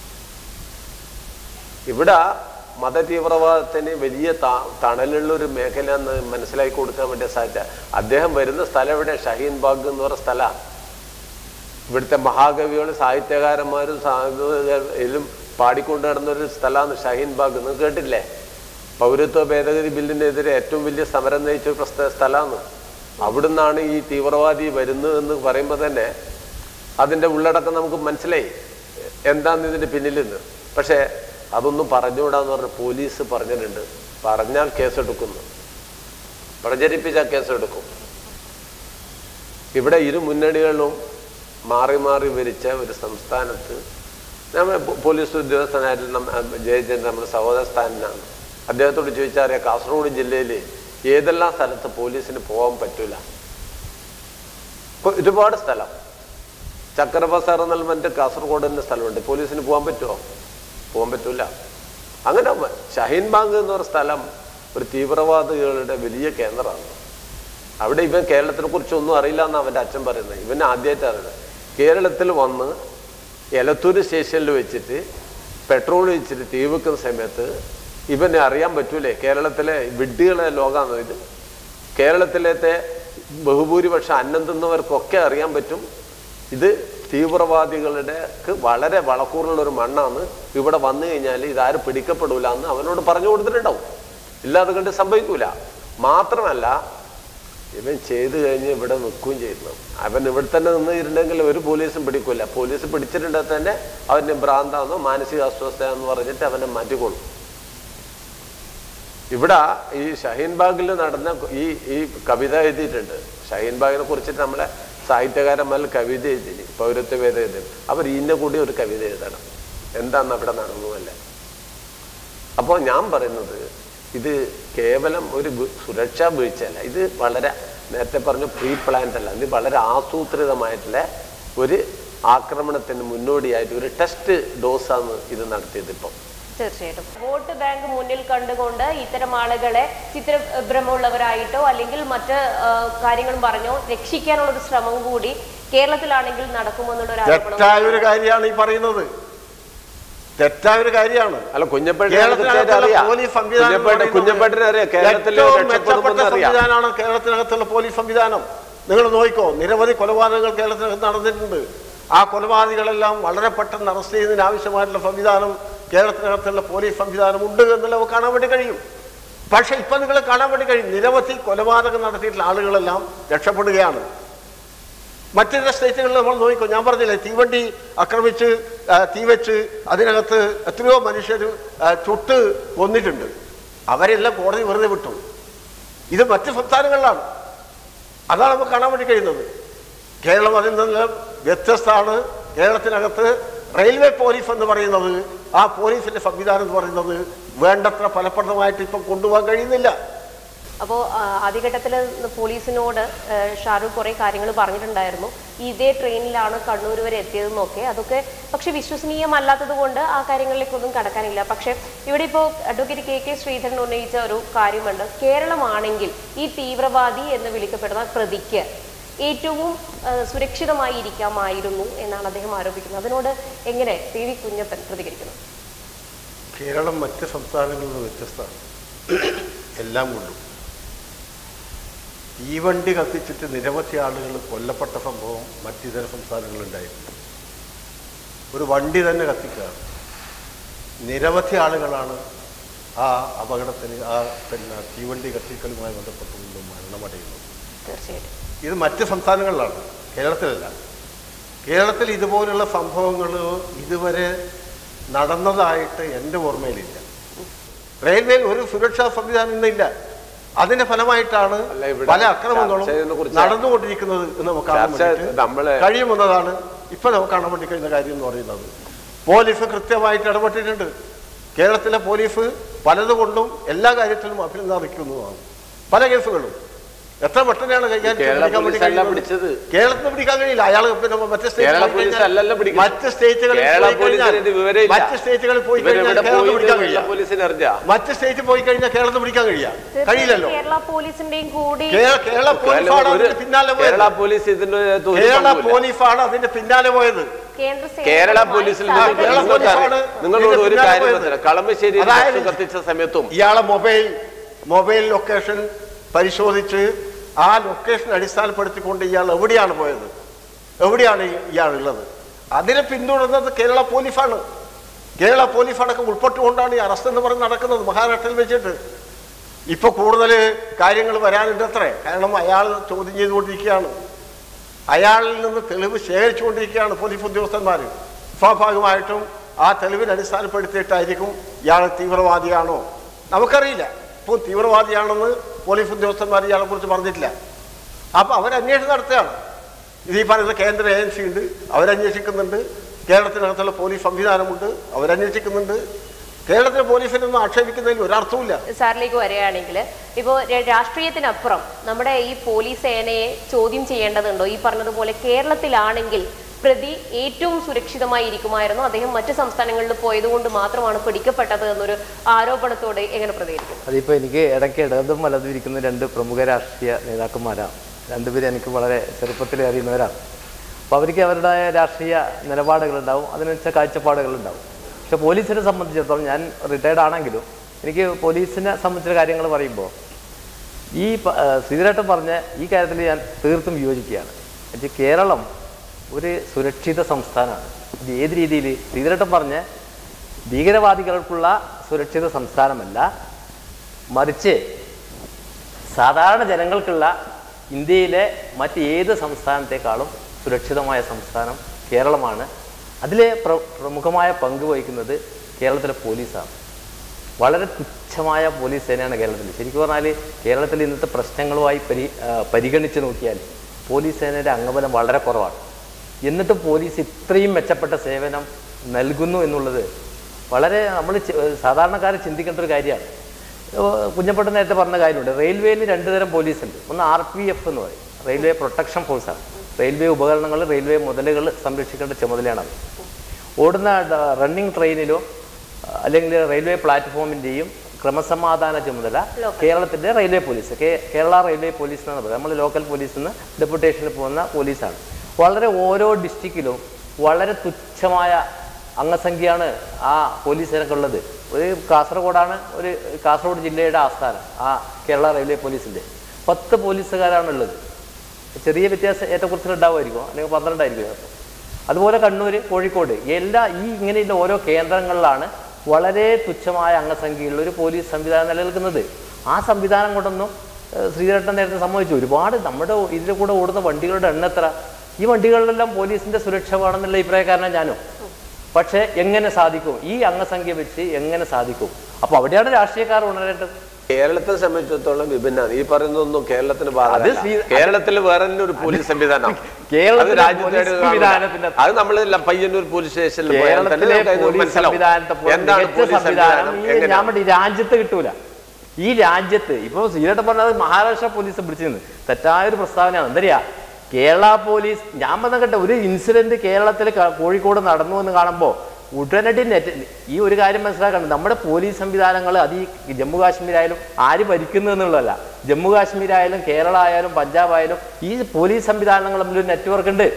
S3: ഇവിടെ മതതീവ്രവാദത്തിന് വലിയ ത- തണലുള്ള ഒരു മേഖല എന്ന് മനസ്സിലാക്കി കൊടുക്കാൻ വേണ്ടി സാധിച്ച അദ്ദേഹം വരുന്ന സ്ഥലം എവിടെ ഷഹീൻ ബാഗ് എന്ന് പറയുന്ന സ്ഥലമാണ് ഇവിടുത്തെ മഹാകവികളും സാഹിത്യകാരന്മാരും സാഹിത്യകാരും പാടിക്കൊണ്ട് നടന്ന ഒരു സ്ഥലമാണ് ഷഹീൻ ബാഗ് എന്ന് കേട്ടില്ലേ പൗരത്വ ഭേദഗതി ബില്ലിനെതിരെ ഏറ്റവും വലിയ സമരം നയിച്ച ഒരു പ്രസ്ഥ സ്ഥലമാണ് അവിടുന്നാണ് ഈ തീവ്രവാദി വരുന്നത് എന്ന് പറയുമ്പോൾ തന്നെ അതിൻ്റെ ഉള്ളടക്കം നമുക്ക് മനസ്സിലായി എന്താന്ന് ഇതിൻ്റെ പിന്നിൽ നിന്ന് പക്ഷേ അതൊന്നും പറഞ്ഞുകൂടാന്ന് പറഞ്ഞ് പോലീസ് പറഞ്ഞിട്ടുണ്ട് പറഞ്ഞാൽ കേസെടുക്കുന്നു പ്രചരിപ്പിച്ചാൽ കേസെടുക്കും ഇവിടെ ഇരു മുന്നണികളും മാറി മാറി ഭരിച്ച ഒരു സംസ്ഥാനത്ത് നമ്മൾ പോ- പോലീസ് ഉദ്യോഗസ്ഥനായിട്ട് നമ്മ ജയചന്ദ്രൻ നമ്മുടെ സഹോദര സ്ഥാനനാണ് അദ്ദേഹത്തോട് ചോദിച്ചാൽ അറിയാം കാസർഗോഡ് ജില്ലയിൽ ഏതെല്ലാം സ്ഥലത്ത് പോലീസിന് പോകാൻ പറ്റൂല ഇപ്പൊ ഒരുപാട് സ്ഥലം ചക്കര ബസാർ എന്നുള്ള മറ്റേ കാസർഗോഡ് തന്നെ സ്ഥലമുണ്ട് പോലീസിന് പോകാൻ പറ്റുമോ പോകാൻ പറ്റൂല അങ്ങനെ വ- ഷഹീൻ ബാങ്ക് എന്ന് പറഞ്ഞ സ്ഥലം ഒരു തീവ്രവാദികളുടെ വലിയ കേന്ദ്രമാണ് അവിടെ ഇവൻ കേരളത്തിനെ കുറിച്ച് ഒന്നും അറിയില്ല എന്നാണ് അവൻ്റെ അച്ഛൻ പറയുന്നത് ഇവൻ ആദ്യമായിട്ട് അറിയുന്നത് കേരളത്തിൽ വന്ന് എലത്തൂർ സ്റ്റേഷനിൽ വെച്ചിട്ട് പെട്രോൾ വെച്ചിട്ട് തീ വെക്കുന്ന സമയത്ത് ഇവനെ അറിയാൻ പറ്റൂലേ കേരളത്തിലെ വിഡ്ഢികളെ ലോകമാണ് ഇത് കേരളത്തിലത്തെ ബഹുഭൂരിപക്ഷം അന്നം തിന്നവർക്കൊക്കെ അറിയാൻ പറ്റും ഇത് തീവ്രവാദികളുടെ ക്ക് വളരെ വളക്കൂറുള്ള ഒരു മണ്ണാണ് ഇവിടെ വന്നു കഴിഞ്ഞാൽ ഇതാരും പിടിക്കപ്പെടൂല എന്ന് അവനോട് പറഞ്ഞു കൊടുത്തിട്ടുണ്ടാവും ഇല്ലാതെ കണ്ട് സംഭവിക്കൂല മാത്രമല്ല ഇവൻ ചെയ്തു കഴിഞ്ഞ് ഇവിടെ നിൽക്കുകയും ചെയ്യുന്നു അവൻ ഇവിടെ തന്നെ നിന്നിരുന്നെങ്കിൽ ഒരു പോലീസും പിടിക്കൂല പോലീസ് പിടിച്ചിട്ടുണ്ടെങ്കിൽ തന്നെ അവന് ഭ്രാന്താന്നോ മാനസിക അസ്വസ്ഥയെന്ന് പറഞ്ഞിട്ട് അവനെ മാറ്റിക്കൊള്ളും ഇവിടെ ഈ ഷഹീൻ ബാഗിൽ നടന്ന ഈ ഈ കവിത എഴുതിയിട്ടുണ്ട് ഷഹീൻ ബാഗിനെ കുറിച്ചിട്ട് നമ്മളെ സാഹിത്യകാരന്മാർ കവിത എഴുതി പൗരത്വ ഭേദം എഴുതി അവർ ഇതിൻ്റെ കൂടി ഒരു കവിത എഴുതണം എന്താന്ന് അവിടെ നടന്നതല്ല അപ്പോൾ ഞാൻ പറയുന്നത് ഇത് കേവലം ഒരു വി- സുരക്ഷാ വീഴ്ചയല്ല ഇത് വളരെ നേരത്തെ പറഞ്ഞു പ്രീ പ്ലാൻഡ് അല്ല ഇത് വളരെ ആസൂത്രിതമായിട്ടുള്ള ഒരു ആക്രമണത്തിന് മുന്നോടിയായിട്ട് ഒരു ടെസ്റ്റ് ഡോസാണ് ഇത് നടത്തിയത് ഇപ്പം
S1: തീർച്ചയായിട്ടും വോട്ട് ബാങ്ക് മുന്നിൽ കണ്ടുകൊണ്ട് ഇത്തരം ആളുകളെ ചിത്രഭ്രമമുള്ളവരായിട്ടോ അല്ലെങ്കിൽ മറ്റ് ആ, കാര്യങ്ങളും പറഞ്ഞോ രക്ഷിക്കാനുള്ള ഒരു ശ്രമം കൂടി കേരളത്തിലാണെങ്കിൽ നടക്കുമെന്നുള്ള ഒരു ആരോപണം
S4: തെറ്റായ ഒരു കാര്യമാണ് ഈ പറയുന്നത് തെറ്റായ ഒരു കാര്യമാണ്
S3: അല്ല കുഞ്ഞപ്പേട്ടനെ
S4: കേരളത്തിനകത്തുള്ള
S3: അറിയാം
S4: പോലീസ് സംവിധാനം എന്ന്
S3: കുഞ്ഞപ്പേട്ട
S4: പറയുന്നത്
S3: കുഞ്ഞപ്പേട്ടനെ അറിയാം കേരളത്തിൽ
S4: ഏറ്റവും മെച്ചപ്പെട്ട
S3: രക്ഷപ്പെടുമെന്ന് അറിയാം
S4: സംവിധാനമാണ് കേരളത്തിനകത്തുള്ള പോലീസ് സംവിധാനം നിങ്ങൾ നോക്കിക്കോ നിരവധി കൊലപാതകങ്ങൾ കേരളത്തിനകത്ത് നടന്നിട്ടുണ്ട് ആ കൊലപാതകളെല്ലാം വളരെ പെട്ടെന്ന് അറസ്റ്റ് ചെയ്യുന്നതിന് ആവശ്യമായിട്ടുള്ള സംവിധാനം കേരളത്തിനകത്തുള്ള പോലീസ് സംവിധാനം ഉണ്ട് എന്നുള്ളത് നമുക്ക് കാണാൻ വേണ്ടി കഴിയും പക്ഷെ ഇപ്പൊ നിങ്ങൾ കാണാൻ വേണ്ടി കഴിയും നിരവധി കൊലപാതകം നടത്തിയിട്ടുള്ള ആളുകളെല്ലാം രക്ഷപ്പെടുകയാണ് മറ്റു ചില സ്റ്റേറ്റുകളിൽ നമ്മൾ നോക്കിക്കോ ഞാൻ പറഞ്ഞില്ലേ തീവണ്ടി ആക്രമിച്ച് ആ, തീ വെച്ച് അതിനകത്ത് എത്രയോ മനുഷ്യർ ആ, ചുട്ട് കൊന്നിട്ടുണ്ട് അവരെല്ലാം കോടതി വെറുതെ വിട്ടു ഇത് മറ്റ് സംസ്ഥാനങ്ങളിലാണ് അതാണ് നമുക്ക് കാണാൻ വേണ്ടി കഴിയുന്നത് കേരളം അതിൽ നിന്ന് വ്യത്യസ്തമാണ് കേരളത്തിനകത്ത് റെയിൽവേ പോലീസ് എന്ന് പറയുന്നത് ആ പോലീസിന്റെ സംവിധാനം എന്ന് പറയുന്നത് വേണ്ടത്ര ഫലപ്രദമായിട്ട് ഇപ്പം കൊണ്ടുപോകാൻ കഴിയുന്നില്ല
S1: അപ്പോൾ ആദ്യഘട്ടത്തിൽ പോലീസിനോട് ആ, ഷാരൂഖ് കുറെ കാര്യങ്ങൾ പറഞ്ഞിട്ടുണ്ടായിരുന്നു ഇതേ ട്രെയിനിലാണ് കണ്ണൂർ വരെ എത്തിയതെന്നൊക്കെ അതൊക്കെ പക്ഷെ വിശ്വസനീയമല്ലാത്തത് കൊണ്ട് ആ കാര്യങ്ങളിലേക്കൊന്നും കടക്കാനില്ല പക്ഷെ ഇവിടെ ഇപ്പോൾ അഡ്വക്കേറ്റ് കെ കെ ശ്രീധരൻ ഉന്നയിച്ച ഒരു കാര്യമുണ്ട് കേരളമാണെങ്കിൽ ഈ തീവ്രവാദി എന്ന് വിളിക്കപ്പെടുന്ന പ്രതിക്ക് ഏറ്റവും ആ, സുരക്ഷിതമായി ഇരിക്കാമായിരുന്നു എന്നാണ് അദ്ദേഹം ആരോപിക്കുന്നത് അതിനോട് എങ്ങനെ പി വി കുഞ്ഞപ്പൻ പ്രതികരിക്കുന്നു
S4: കേരളം മറ്റ് സംസ്ഥാനങ്ങളിൽ നിന്ന് വ്യത്യസ്തമാണ് എല്ലാം കൊണ്ടും തീവണ്ടി കത്തിച്ചിട്ട് നിരവധി ആളുകൾ കൊല്ലപ്പെട്ട സംഭവം മറ്റിതര സംസ്ഥാനങ്ങളിലുണ്ടായിട്ടുണ്ട് ഒരു വണ്ടി തന്നെ കത്തിക്കുകയാണ് നിരവധി ആളുകളാണ് ആ അപകടത്തിന് ആ പിന്നെ തീവണ്ടി കത്തിക്കലുമായി ബന്ധപ്പെട്ടുകൊണ്ട് മരണമടയുന്നത്
S1: തീർച്ചയായിട്ടും
S4: ഇത് മറ്റ് സംസ്ഥാനങ്ങളിലാണ് കേരളത്തിലല്ല കേരളത്തിൽ ഇതുപോലുള്ള സംഭവങ്ങൾ ഇതുവരെ നടന്നതായിട്ട് എൻ്റെ ഓർമ്മയിലില്ല റെയിൽവേയിൽ ഒരു സുരക്ഷാ സംവിധാനം ഇന്നില്ല അതിന്റെ ഫലമായിട്ടാണ്
S3: അല്ല, ഇവിടെ
S4: പല അക്രമങ്ങളും
S3: ചർച്ചയെക്കുറിച്ച്
S4: നടന്നുകൊണ്ടിരിക്കുന്നത് എന്ന് നമുക്ക് കാണാൻ
S3: ചർച്ച
S4: വേണ്ടിയിട്ട്
S3: നമ്മളെ-
S4: കഴിയുമെന്നതാണ് ഇപ്പൊ നമുക്ക് കാണാൻ വേണ്ടി കഴിയുന്ന കാര്യം എന്ന് പറയുന്നത് പോലീസ് കൃത്യമായിട്ട് ഇടപെട്ടിട്ടുണ്ട് കേരളത്തിലെ പോലീസ് പലതുകൊണ്ടും എല്ലാ കാര്യത്തിലും അഭിനന്ദിക്കുന്നതാണ് പല കേസുകളും എത്ര പെട്ടെന്നാണ് കൈകാര്യം
S3: കേരള
S4: പിടിക്കാൻ വേണ്ടി
S3: പോലീസ് അല്ല
S4: കഴിയുന്നത്?
S3: പിടിച്ചത്.
S4: കേരളത്തിൽ പിടിക്കാൻ കഴിയില്ല അയാൾ പിന്നെ മറ്റ് സ്റ്റേറ്റിൽ
S3: കേരള
S4: പോയി
S3: പോലീസ്
S4: കഴിഞ്ഞാൽ-
S3: അല്ലല്ലോ പിടിക്കുന്നത്.
S4: മറ്റ് സ്റ്റേറ്റുകളിൽ
S3: കേരള
S4: പോയി കഴിഞ്ഞാൽ
S3: പോലീസിന് ഇത് വിവരമില്ല.
S4: മറ്റ് സ്റ്റേറ്റുകളിൽ പോയി കഴിഞ്ഞാൽ
S3: ഇവരെവിടെ
S4: കേരളത്തിൽ
S3: പോയി
S4: പിടിക്കാൻ
S3: കേരള
S4: കഴിയില്ല
S3: പോലീസിന് അറിഞ്ഞാ
S4: മറ്റ് സ്റ്റേറ്റിൽ പോയി കഴിഞ്ഞാൽ കേരളത്തിൽ പിടിക്കാൻ കഴിയാ കഴിയില്ലല്ലോ
S1: കേരള പോലീസിന്റെയും കൂടി
S4: കേ- കേരള പോലീസാണ്
S3: ഒരു-
S4: അതിന്റെ പിന്നാലെ
S3: കേരള
S4: പോയത്
S3: പോലീസ് ഇതിന്റെ അകത്ത് ഒരു
S4: കേരള
S3: പങ്കുമില്ല.
S4: പോലീസാണ് അതിന്റെ പിന്നാലെ പോയത്
S1: കേന്ദ്ര സേനകളുമായി
S3: കേരള പോലീസിൽ നിന്ന്
S1: സഹകരിച്ച്
S4: കേരള
S3: നിങ്ങൾക്ക്
S4: പോലീസാണ്
S3: അറിയാം. നിങ്ങളോട്
S4: ഇതിന്റെ
S3: ഒരു
S4: പിന്നാലെ
S3: കാര്യം
S4: പോയത്.
S3: പറഞ്ഞുതരാം. കളമശ്ശേരിയിൽ
S4: അതായത്
S3: ബസ് കത്തിച്ച സമയത്തും
S4: ഇയാളെ മൊബൈൽ മൊബൈൽ ലൊക്കേഷൻ പരിശോധിച്ച് ആ ലൊക്കേഷൻ അടിസ്ഥാനപ്പെടുത്തിക്കൊണ്ട് ഇയാൾ എവിടെയാണ് പോയത് എവിടെയാണ് ഇയാൾ ഉള്ളത് അതിനെ പിന്തുടർന്നത് കേരള പോലീസാണ് കേരള പോലീസ് അടക്കം ഉൾപ്പെട്ടുകൊണ്ടാണ് ഈ അറസ്റ്റ് എന്ന് പറഞ്ഞ് നടക്കുന്നത് മഹാരാഷ്ട്രയിൽ വെച്ചിട്ട് ഇപ്പൊ കൂടുതൽ കാര്യങ്ങൾ വരാനുണ്ട് അത്രേ കാരണം അയാൾ ചോദ്യം ചെയ്തുകൊണ്ടിരിക്കുകയാണ് അയാളിൽ നിന്ന് തെളിവ് ശേഖരിച്ചുകൊണ്ടിരിക്കുകയാണ് പോലീസ് ഉദ്യോഗസ്ഥന്മാർ സ്വാഭാവികമായിട്ടും ആ തെളിവിനെ അടിസ്ഥാനപ്പെടുത്തിയിട്ടായിരിക്കും ഇയാൾ തീവ്രവാദിയാണോ നമുക്കറിയില്ല ഇപ്പോൾ തീവ്രവാദിയാണെന്ന് പോലീസ് ഉദ്യോഗസ്ഥന്മാർ ഇയാളെ കുറിച്ച് പറഞ്ഞിട്ടില്ല അപ്പോൾ അവരന്വേഷണം നടത്തുകയാണ് ഇത് ഈ പറയുന്ന കേന്ദ്ര ഏജൻസി ഉണ്ട് അവരന്വേഷിക്കുന്നുണ്ട് കേരളത്തിനകത്തുള്ള പോലീസ് സംവിധാനമുണ്ട് അവരന്വേഷിക്കുന്നുണ്ട് കേരളത്തിലെ പോലീസിനൊന്നും ആക്ഷേപിക്കുന്നതിൽ ഒരർത്ഥവുമില്ല
S1: സാറിലേക്ക് വരികയാണെങ്കിൽ ഇപ്പോൾ രാഷ്ട്രീയത്തിനപ്പുറം നമ്മുടെ ഈ പോലീസ് സേനയെ ചോദ്യം ചെയ്യേണ്ടതുണ്ടോ ഈ പറഞ്ഞതുപോലെ കേരളത്തിലാണെങ്കിൽ പ്രതി ഏറ്റവും സുരക്ഷിതമായി ഇരിക്കുമായിരുന്നു അദ്ദേഹം മറ്റ് സംസ്ഥാനങ്ങളിൽ പോയതുകൊണ്ട് മാത്രമാണ് പിടിക്കപ്പെട്ടത് എന്നൊരു ആരോപണത്തോട് എങ്ങനെ പ്രതികരിക്കും
S2: അതിപ്പോൾ എനിക്ക് ഇടയ്ക്ക് ഇടതും വലതും ഇരിക്കുന്ന രണ്ട് പ്രമുഖ രാഷ്ട്രീയ നേതാക്കന്മാരാണ് രണ്ടുപേരും എനിക്ക് വളരെ ചെറുപ്പത്തിൽ അറിയുന്നവരാണ് അപ്പോൾ അവർക്ക് അവരുടേതായ രാഷ്ട്രീയ നിലപാടുകളുണ്ടാവും അതിനനുസരിച്ച കാഴ്ചപ്പാടുകളുണ്ടാവും പക്ഷെ പോലീസിനെ സംബന്ധിച്ചിടത്തോളം ഞാൻ റിട്ടയർഡ് ആണെങ്കിലും എനിക്ക് പോലീസിനെ സംബന്ധിച്ച കാര്യങ്ങൾ പറയുമ്പോൾ ഈ പ- ആ, ശ്രീധരേട്ടൻ പറഞ്ഞ ഈ കാര്യത്തിൽ ഞാൻ തീർത്തും വിയോജിക്കുകയാണ് എന്നുവെച്ചാൽ കേരളം ഒരു സുരക്ഷിത സംസ്ഥാനമാണ് ഇത് ഏത് രീതിയിൽ ശ്രീധരേട്ടൻ പറഞ്ഞ ഭീകരവാദികൾക്കുള്ള സുരക്ഷിത സംസ്ഥാനമല്ല മറിച്ച് സാധാരണ ജനങ്ങൾക്കുള്ള ഇന്ത്യയിലെ മറ്റ് ഏത് സംസ്ഥാനത്തെക്കാളും സുരക്ഷിതമായ സംസ്ഥാനം കേരളമാണ് അതിലെ പ്ര പ്രമുഖമായ പങ്ക് വഹിക്കുന്നത് കേരളത്തിലെ പോലീസാണ് വളരെ തുച്ഛമായ പോലീസ് സേനയാണ് കേരളത്തിൽ ശരിക്കും പറഞ്ഞാൽ കേരളത്തിൽ ഇന്നത്തെ പ്രശ്നങ്ങളുമായി പരി ആ, പരിഗണിച്ച് നോക്കിയാൽ പോലീസ് സേനയുടെ അംഗബലം വളരെ കുറവാണ് എന്നിട്ട് പോലീസ് ഇത്രയും മെച്ചപ്പെട്ട സേവനം നൽകുന്നു എന്നുള്ളത് വളരെ നമ്മൾ സാധാരണക്കാർ ചിന്തിക്കേണ്ട ഒരു കാര്യമാണ് കുഞ്ഞപ്പട്ട നേരത്തെ പറഞ്ഞ കാര്യമുണ്ട് റെയിൽവേയിൽ രണ്ട് തരം പോലീസ് ഉണ്ട് ഒന്ന് ആർ പി എഫ് എന്ന് പറയും റെയിൽവേ പ്രൊട്ടക്ഷൻ ഫോഴ്സാണ് റെയിൽവേ ഉപകരണങ്ങൾ റെയിൽവേ മുതലുകൾ സംരക്ഷിക്കേണ്ട ചുമതലയാണ് അത് ഓടുന്ന റണ്ണിങ് ട്രെയിനിലോ അല്ലെങ്കിൽ റെയിൽവേ പ്ലാറ്റ്ഫോമിൻ്റെയും ക്രമസമാധാന ചുമതല കേരളത്തിൻ്റെ റെയിൽവേ പോലീസ് കേ- കേരള റെയിൽവേ പോലീസ് എന്നാണ് പറയുന്നത് നമ്മൾ ലോക്കൽ പോലീസിൽ നിന്ന് ഡെപ്യൂട്ടേഷനിൽ പോകുന്ന പോലീസാണ് വളരെ ഓരോ ഡിസ്ട്രിക്റ്റിലും വളരെ തുച്ഛമായ അംഗസംഖ്യയാണ് ആ പോലീസ് സേനക്കുള്ളത് ഒരു കാസർഗോഡാണ് ഒരു കാസർഗോഡ് ജില്ലയുടെ ആസ്ഥാനം ആ കേരള റെയിൽവേ പോലീസിൻ്റെ പത്ത് പോലീസുകാരാണുള്ളത് ചെറിയ വ്യത്യാസം ഏറ്റക്കുറച്ചിൽ ഉണ്ടാവുമായിരിക്കും അല്ലെങ്കിൽ പന്ത്രണ്ടായിരിക്കും ചിലപ്പോൾ അതുപോലെ കണ്ണൂർ കോഴിക്കോട് എല്ലാ ഈ ഇങ്ങനെയുള്ള ഓരോ കേന്ദ്രങ്ങളിലാണ് വളരെ തുച്ഛമായ അംഗസംഖ്യയുള്ള ഒരു പോലീസ് സംവിധാനം നിലനിൽക്കുന്നത് ആ സംവിധാനം കൊണ്ടൊന്നും ഏഹ്, ശ്രീധരട്ടൻ നേരത്തെ സംഭവിച്ചു ഒരുപാട് നമ്മുടെ ഇതിൽ കൂടെ ഓടുന്ന വണ്ടികളുടെ എണ്ണം എത്ര ഈ വണ്ടികളിലെല്ലാം പോലീസിന്റെ സുരക്ഷ വേണമെന്നുള്ള അഭിപ്രായക്കാരനാണ് ഞാനും പക്ഷേ എങ്ങനെ സാധിക്കും ഈ അംഗസംഖ്യ വെച്ച് എങ്ങനെ സാധിക്കും അപ്പോൾ അവിടെയാണ് രാഷ്ട്രീയക്കാർ ഉണരേണ്ടത്
S3: കേരളത്തെ സംബന്ധിച്ചിടത്തോളം വിഭിന്നമാണ് ഈ പറയുന്നതൊന്നും കേരളത്തിന്
S2: അത്
S3: ബാധകമല്ല
S2: ശ്രീ-
S3: കേരളത്തിൽ വേറെ തന്നെ ഒരു പോലീസ് സംവിധാനം
S2: കേരളത്തിലെ
S3: അത് രാജ്യത്തെ
S2: പോലീസ്
S3: ഒരു കാണുന്നില്ല.
S2: സംവിധാനത്തിന്റെ-
S3: അത് നമ്മൾ പയ്യന്നൂർ പോലീസ് സ്റ്റേഷനിൽ പോയാൽ തന്നെ
S2: കേരളത്തിലെ
S3: നമുക്ക് അതിന്
S2: പോലീസ്
S3: മനസ്സിലാവും.
S2: സംവിധാനത്തെ പോലെ
S3: എന്താണ്
S2: മികച്ച
S3: പോലീസ്
S2: സംവിധാനം
S3: സംവിധാനം
S2: ഈ ഞാൻ
S3: എങ്ങനെയാണ്?
S2: പറഞ്ഞ ഈ രാജ്യത്ത് കിട്ടൂല ഈ രാജ്യത്ത് ഇപ്പൊ സീരട്ട് പറഞ്ഞത് മഹാരാഷ്ട്ര പോലീസ് പിടിച്ചിരുന്നു തെറ്റായ ഒരു പ്രസ്താവനയാണ് എന്തറിയാ കേരള പോലീസ് ഞാൻ പറഞ്ഞ കേട്ടോ ഒരു ഇൻസിഡന്റ് കേരളത്തിൽ ക- കോഴിക്കോട് നടന്നു എന്ന് കാണുമ്പോൾ ഉടനടി നെറ്റ് ഈ ഒരു കാര്യം മനസ്സിലാക്കണം നമ്മുടെ പോലീസ് സംവിധാനങ്ങൾ അത് ഈ ജമ്മു കാശ്മീരായാലും ആര് ഭരിക്കുന്നു എന്നുള്ളതല്ല ജമ്മു കാശ്മീരായാലും കേരള ആയാലും പഞ്ചാബ് ആയാലും ഈ പോലീസ് സംവിധാനങ്ങൾ തമ്മിലൊരു നെറ്റ്വർക്ക് ഉണ്ട്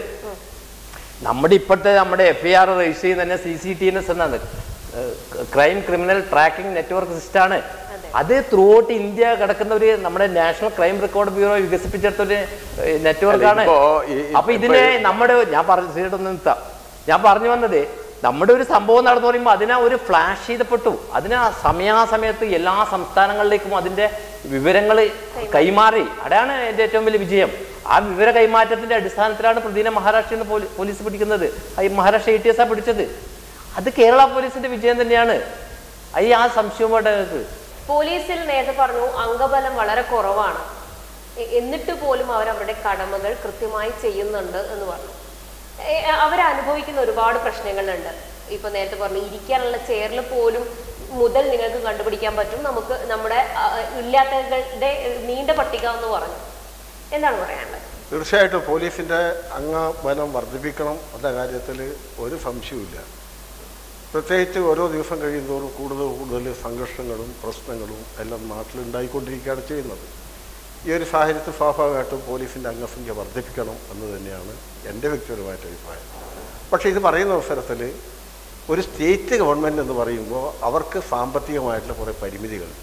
S2: നമ്മുടെ ഇപ്പോഴത്തെ നമ്മുടെ എഫ് ഐ ആർ രജിസ്റ്റർ ചെയ്യുന്ന തന്നെ C C T N S എന്നാണ് ക്രൈം ക്രിമിനൽ ട്രാക്കിംഗ് നെറ്റ്വർക്ക് സിസ്റ്റമാണ് അത് ത്രൂ ഔട്ട് ഇന്ത്യ കിടക്കുന്ന ഒരു നമ്മുടെ നാഷണൽ ക്രൈം റെക്കോർഡ് ബ്യൂറോ വികസിപ്പിച്ചെടുത്ത ഒരു നെറ്റ്വർക്കാണ്
S3: ഇപ്പോ ഈ-
S2: അപ്പൊ ഇതിനെ നമ്മുടെ ഞാൻ പറഞ്ഞു സീരിയട്ടൊന്ന് നിർത്താം ഞാൻ പറഞ്ഞു വന്നത് നമ്മുടെ ഒരു സംഭവം നടന്നു പറയുമ്പോൾ അതിനെ ഒരു ഫ്ലാഷ് ചെയ്തപ്പെട്ടു അതിന് ആ സമയാസമയത്ത് എല്ലാ സംസ്ഥാനങ്ങളിലേക്കും അതിന്റെ വിവരങ്ങൾ കൈമാറി അതാണ് എൻ്റെ ഏറ്റവും വലിയ വിജയം ആ വിവര കൈമാറ്റത്തിന്റെ അടിസ്ഥാനത്തിലാണ് പ്രതിനെ മഹാരാഷ്ട്രയിൽ നിന്ന് പോലീ- പോലീസ് പിടിക്കുന്നത് ആ ഈ മഹാരാഷ്ട്ര എ ടി എസ് ആ പിടിച്ചത് അത് കേരള പോലീസിന്റെ വിജയം തന്നെയാണ് ഈ ആ സംശയവുമായിട്ട് ഞങ്ങൾക്ക്
S1: പോലീസിൽ നേരത്തെ പറഞ്ഞു അംഗബലം വളരെ കുറവാണ് എ- എന്നിട്ട് പോലും അവർ അവരുടെ കടമകൾ കൃത്യമായി ചെയ്യുന്നുണ്ട് എന്ന് പറഞ്ഞു എ- അവരനുഭവിക്കുന്ന ഒരുപാട് പ്രശ്നങ്ങളുണ്ട് ഇപ്പൊ നേരത്തെ പറഞ്ഞു ഇരിക്കാനുള്ള ചെയറിൽ പോലും മുതൽ നിങ്ങൾക്ക് കണ്ടുപിടിക്കാൻ പറ്റും നമുക്ക് നമ്മുടെ ആ, ഇല്ലാത്തവരുടെ നീണ്ട പട്ടിക എന്ന് പറഞ്ഞു എന്താണ് പറയാനുള്ളത്
S4: തീർച്ചയായിട്ടും പോലീസിൻ്റെ അംഗബലം വർദ്ധിപ്പിക്കണം എന്ന കാര്യത്തിൽ ഒരു സംശയവുമില്ല പ്രത്യേകിച്ച് ഓരോ ദിവസം കഴിയുന്തോറും കൂടുതൽ കൂടുതൽ സംഘർഷങ്ങളും പ്രശ്നങ്ങളും എല്ലാം നാട്ടിലുണ്ടായിക്കൊണ്ടിരിക്കുകയാണ് ചെയ്യുന്നത് ഈ ഒരു സാഹചര്യത്തിൽ സ്വാഭാവികമായിട്ടും പോലീസിൻ്റെ അംഗസംഖ്യ വർദ്ധിപ്പിക്കണം എന്ന് തന്നെയാണ് എൻ്റെ വ്യക്തിപരമായിട്ട് അഭിപ്രായം പക്ഷേ ഇത് പറയുന്ന അവസരത്തിൽ ഒരു സ്റ്റേറ്റ് ഗവൺമെൻറ് എന്ന് പറയുമ്പോൾ അവർക്ക് സാമ്പത്തികമായിട്ടുള്ള കുറേ പരിമിതികളുണ്ട്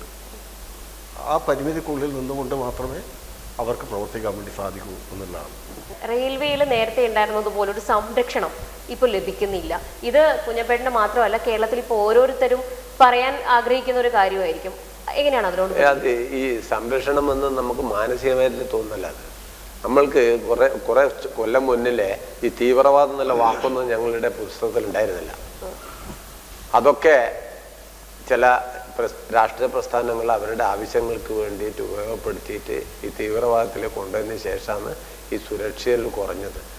S4: ആ പരിമിതിക്കുള്ളിൽ നിന്നുകൊണ്ട് മാത്രമേ അവർക്ക് പ്രവർത്തിക്കാൻ വേണ്ടി സാധിക്കൂ എന്നുള്ളതാണ്
S1: റെയിൽവേയിൽ നേരത്തെ ഉണ്ടായിരുന്നത് പോലെ ഒരു സംരക്ഷണം ഇപ്പോൾ ലഭിക്കുന്നില്ല ഇത് കുഞ്ഞപ്പേട്ടന് മാത്രമല്ല കേരളത്തിൽ ഇപ്പോൾ ഓരോരുത്തരും പറയാൻ ആഗ്രഹിക്കുന്ന ഒരു കാര്യമായിരിക്കും എങ്ങനെയാണ് അതിനോട്
S3: അത് ഈ സംരക്ഷണം എന്ന് നമുക്ക് മാനസികമായിട്ട് തോന്നല്ല അത് നമ്മൾക്ക് കുറെ കുറെ കൊല്ലം മുന്നിലെ ഈ തീവ്രവാദം എന്നുള്ള വാക്കൊന്നും ഞങ്ങളുടെ പുസ്തകത്തിൽ ഉണ്ടായിരുന്നില്ല അതൊക്കെ ചില പ്രസ്- രാഷ്ട്രീയ പ്രസ്ഥാനങ്ങൾ അവരുടെ ആവശ്യങ്ങൾക്ക് വേണ്ടിയിട്ട് ഉപയോഗപ്പെടുത്തിയിട്ട് ഈ തീവ്രവാദത്തിൽ കൊണ്ടുവന്നതിന് ശേഷമാണ് ഈ സുരക്ഷയിൽ കുറഞ്ഞത്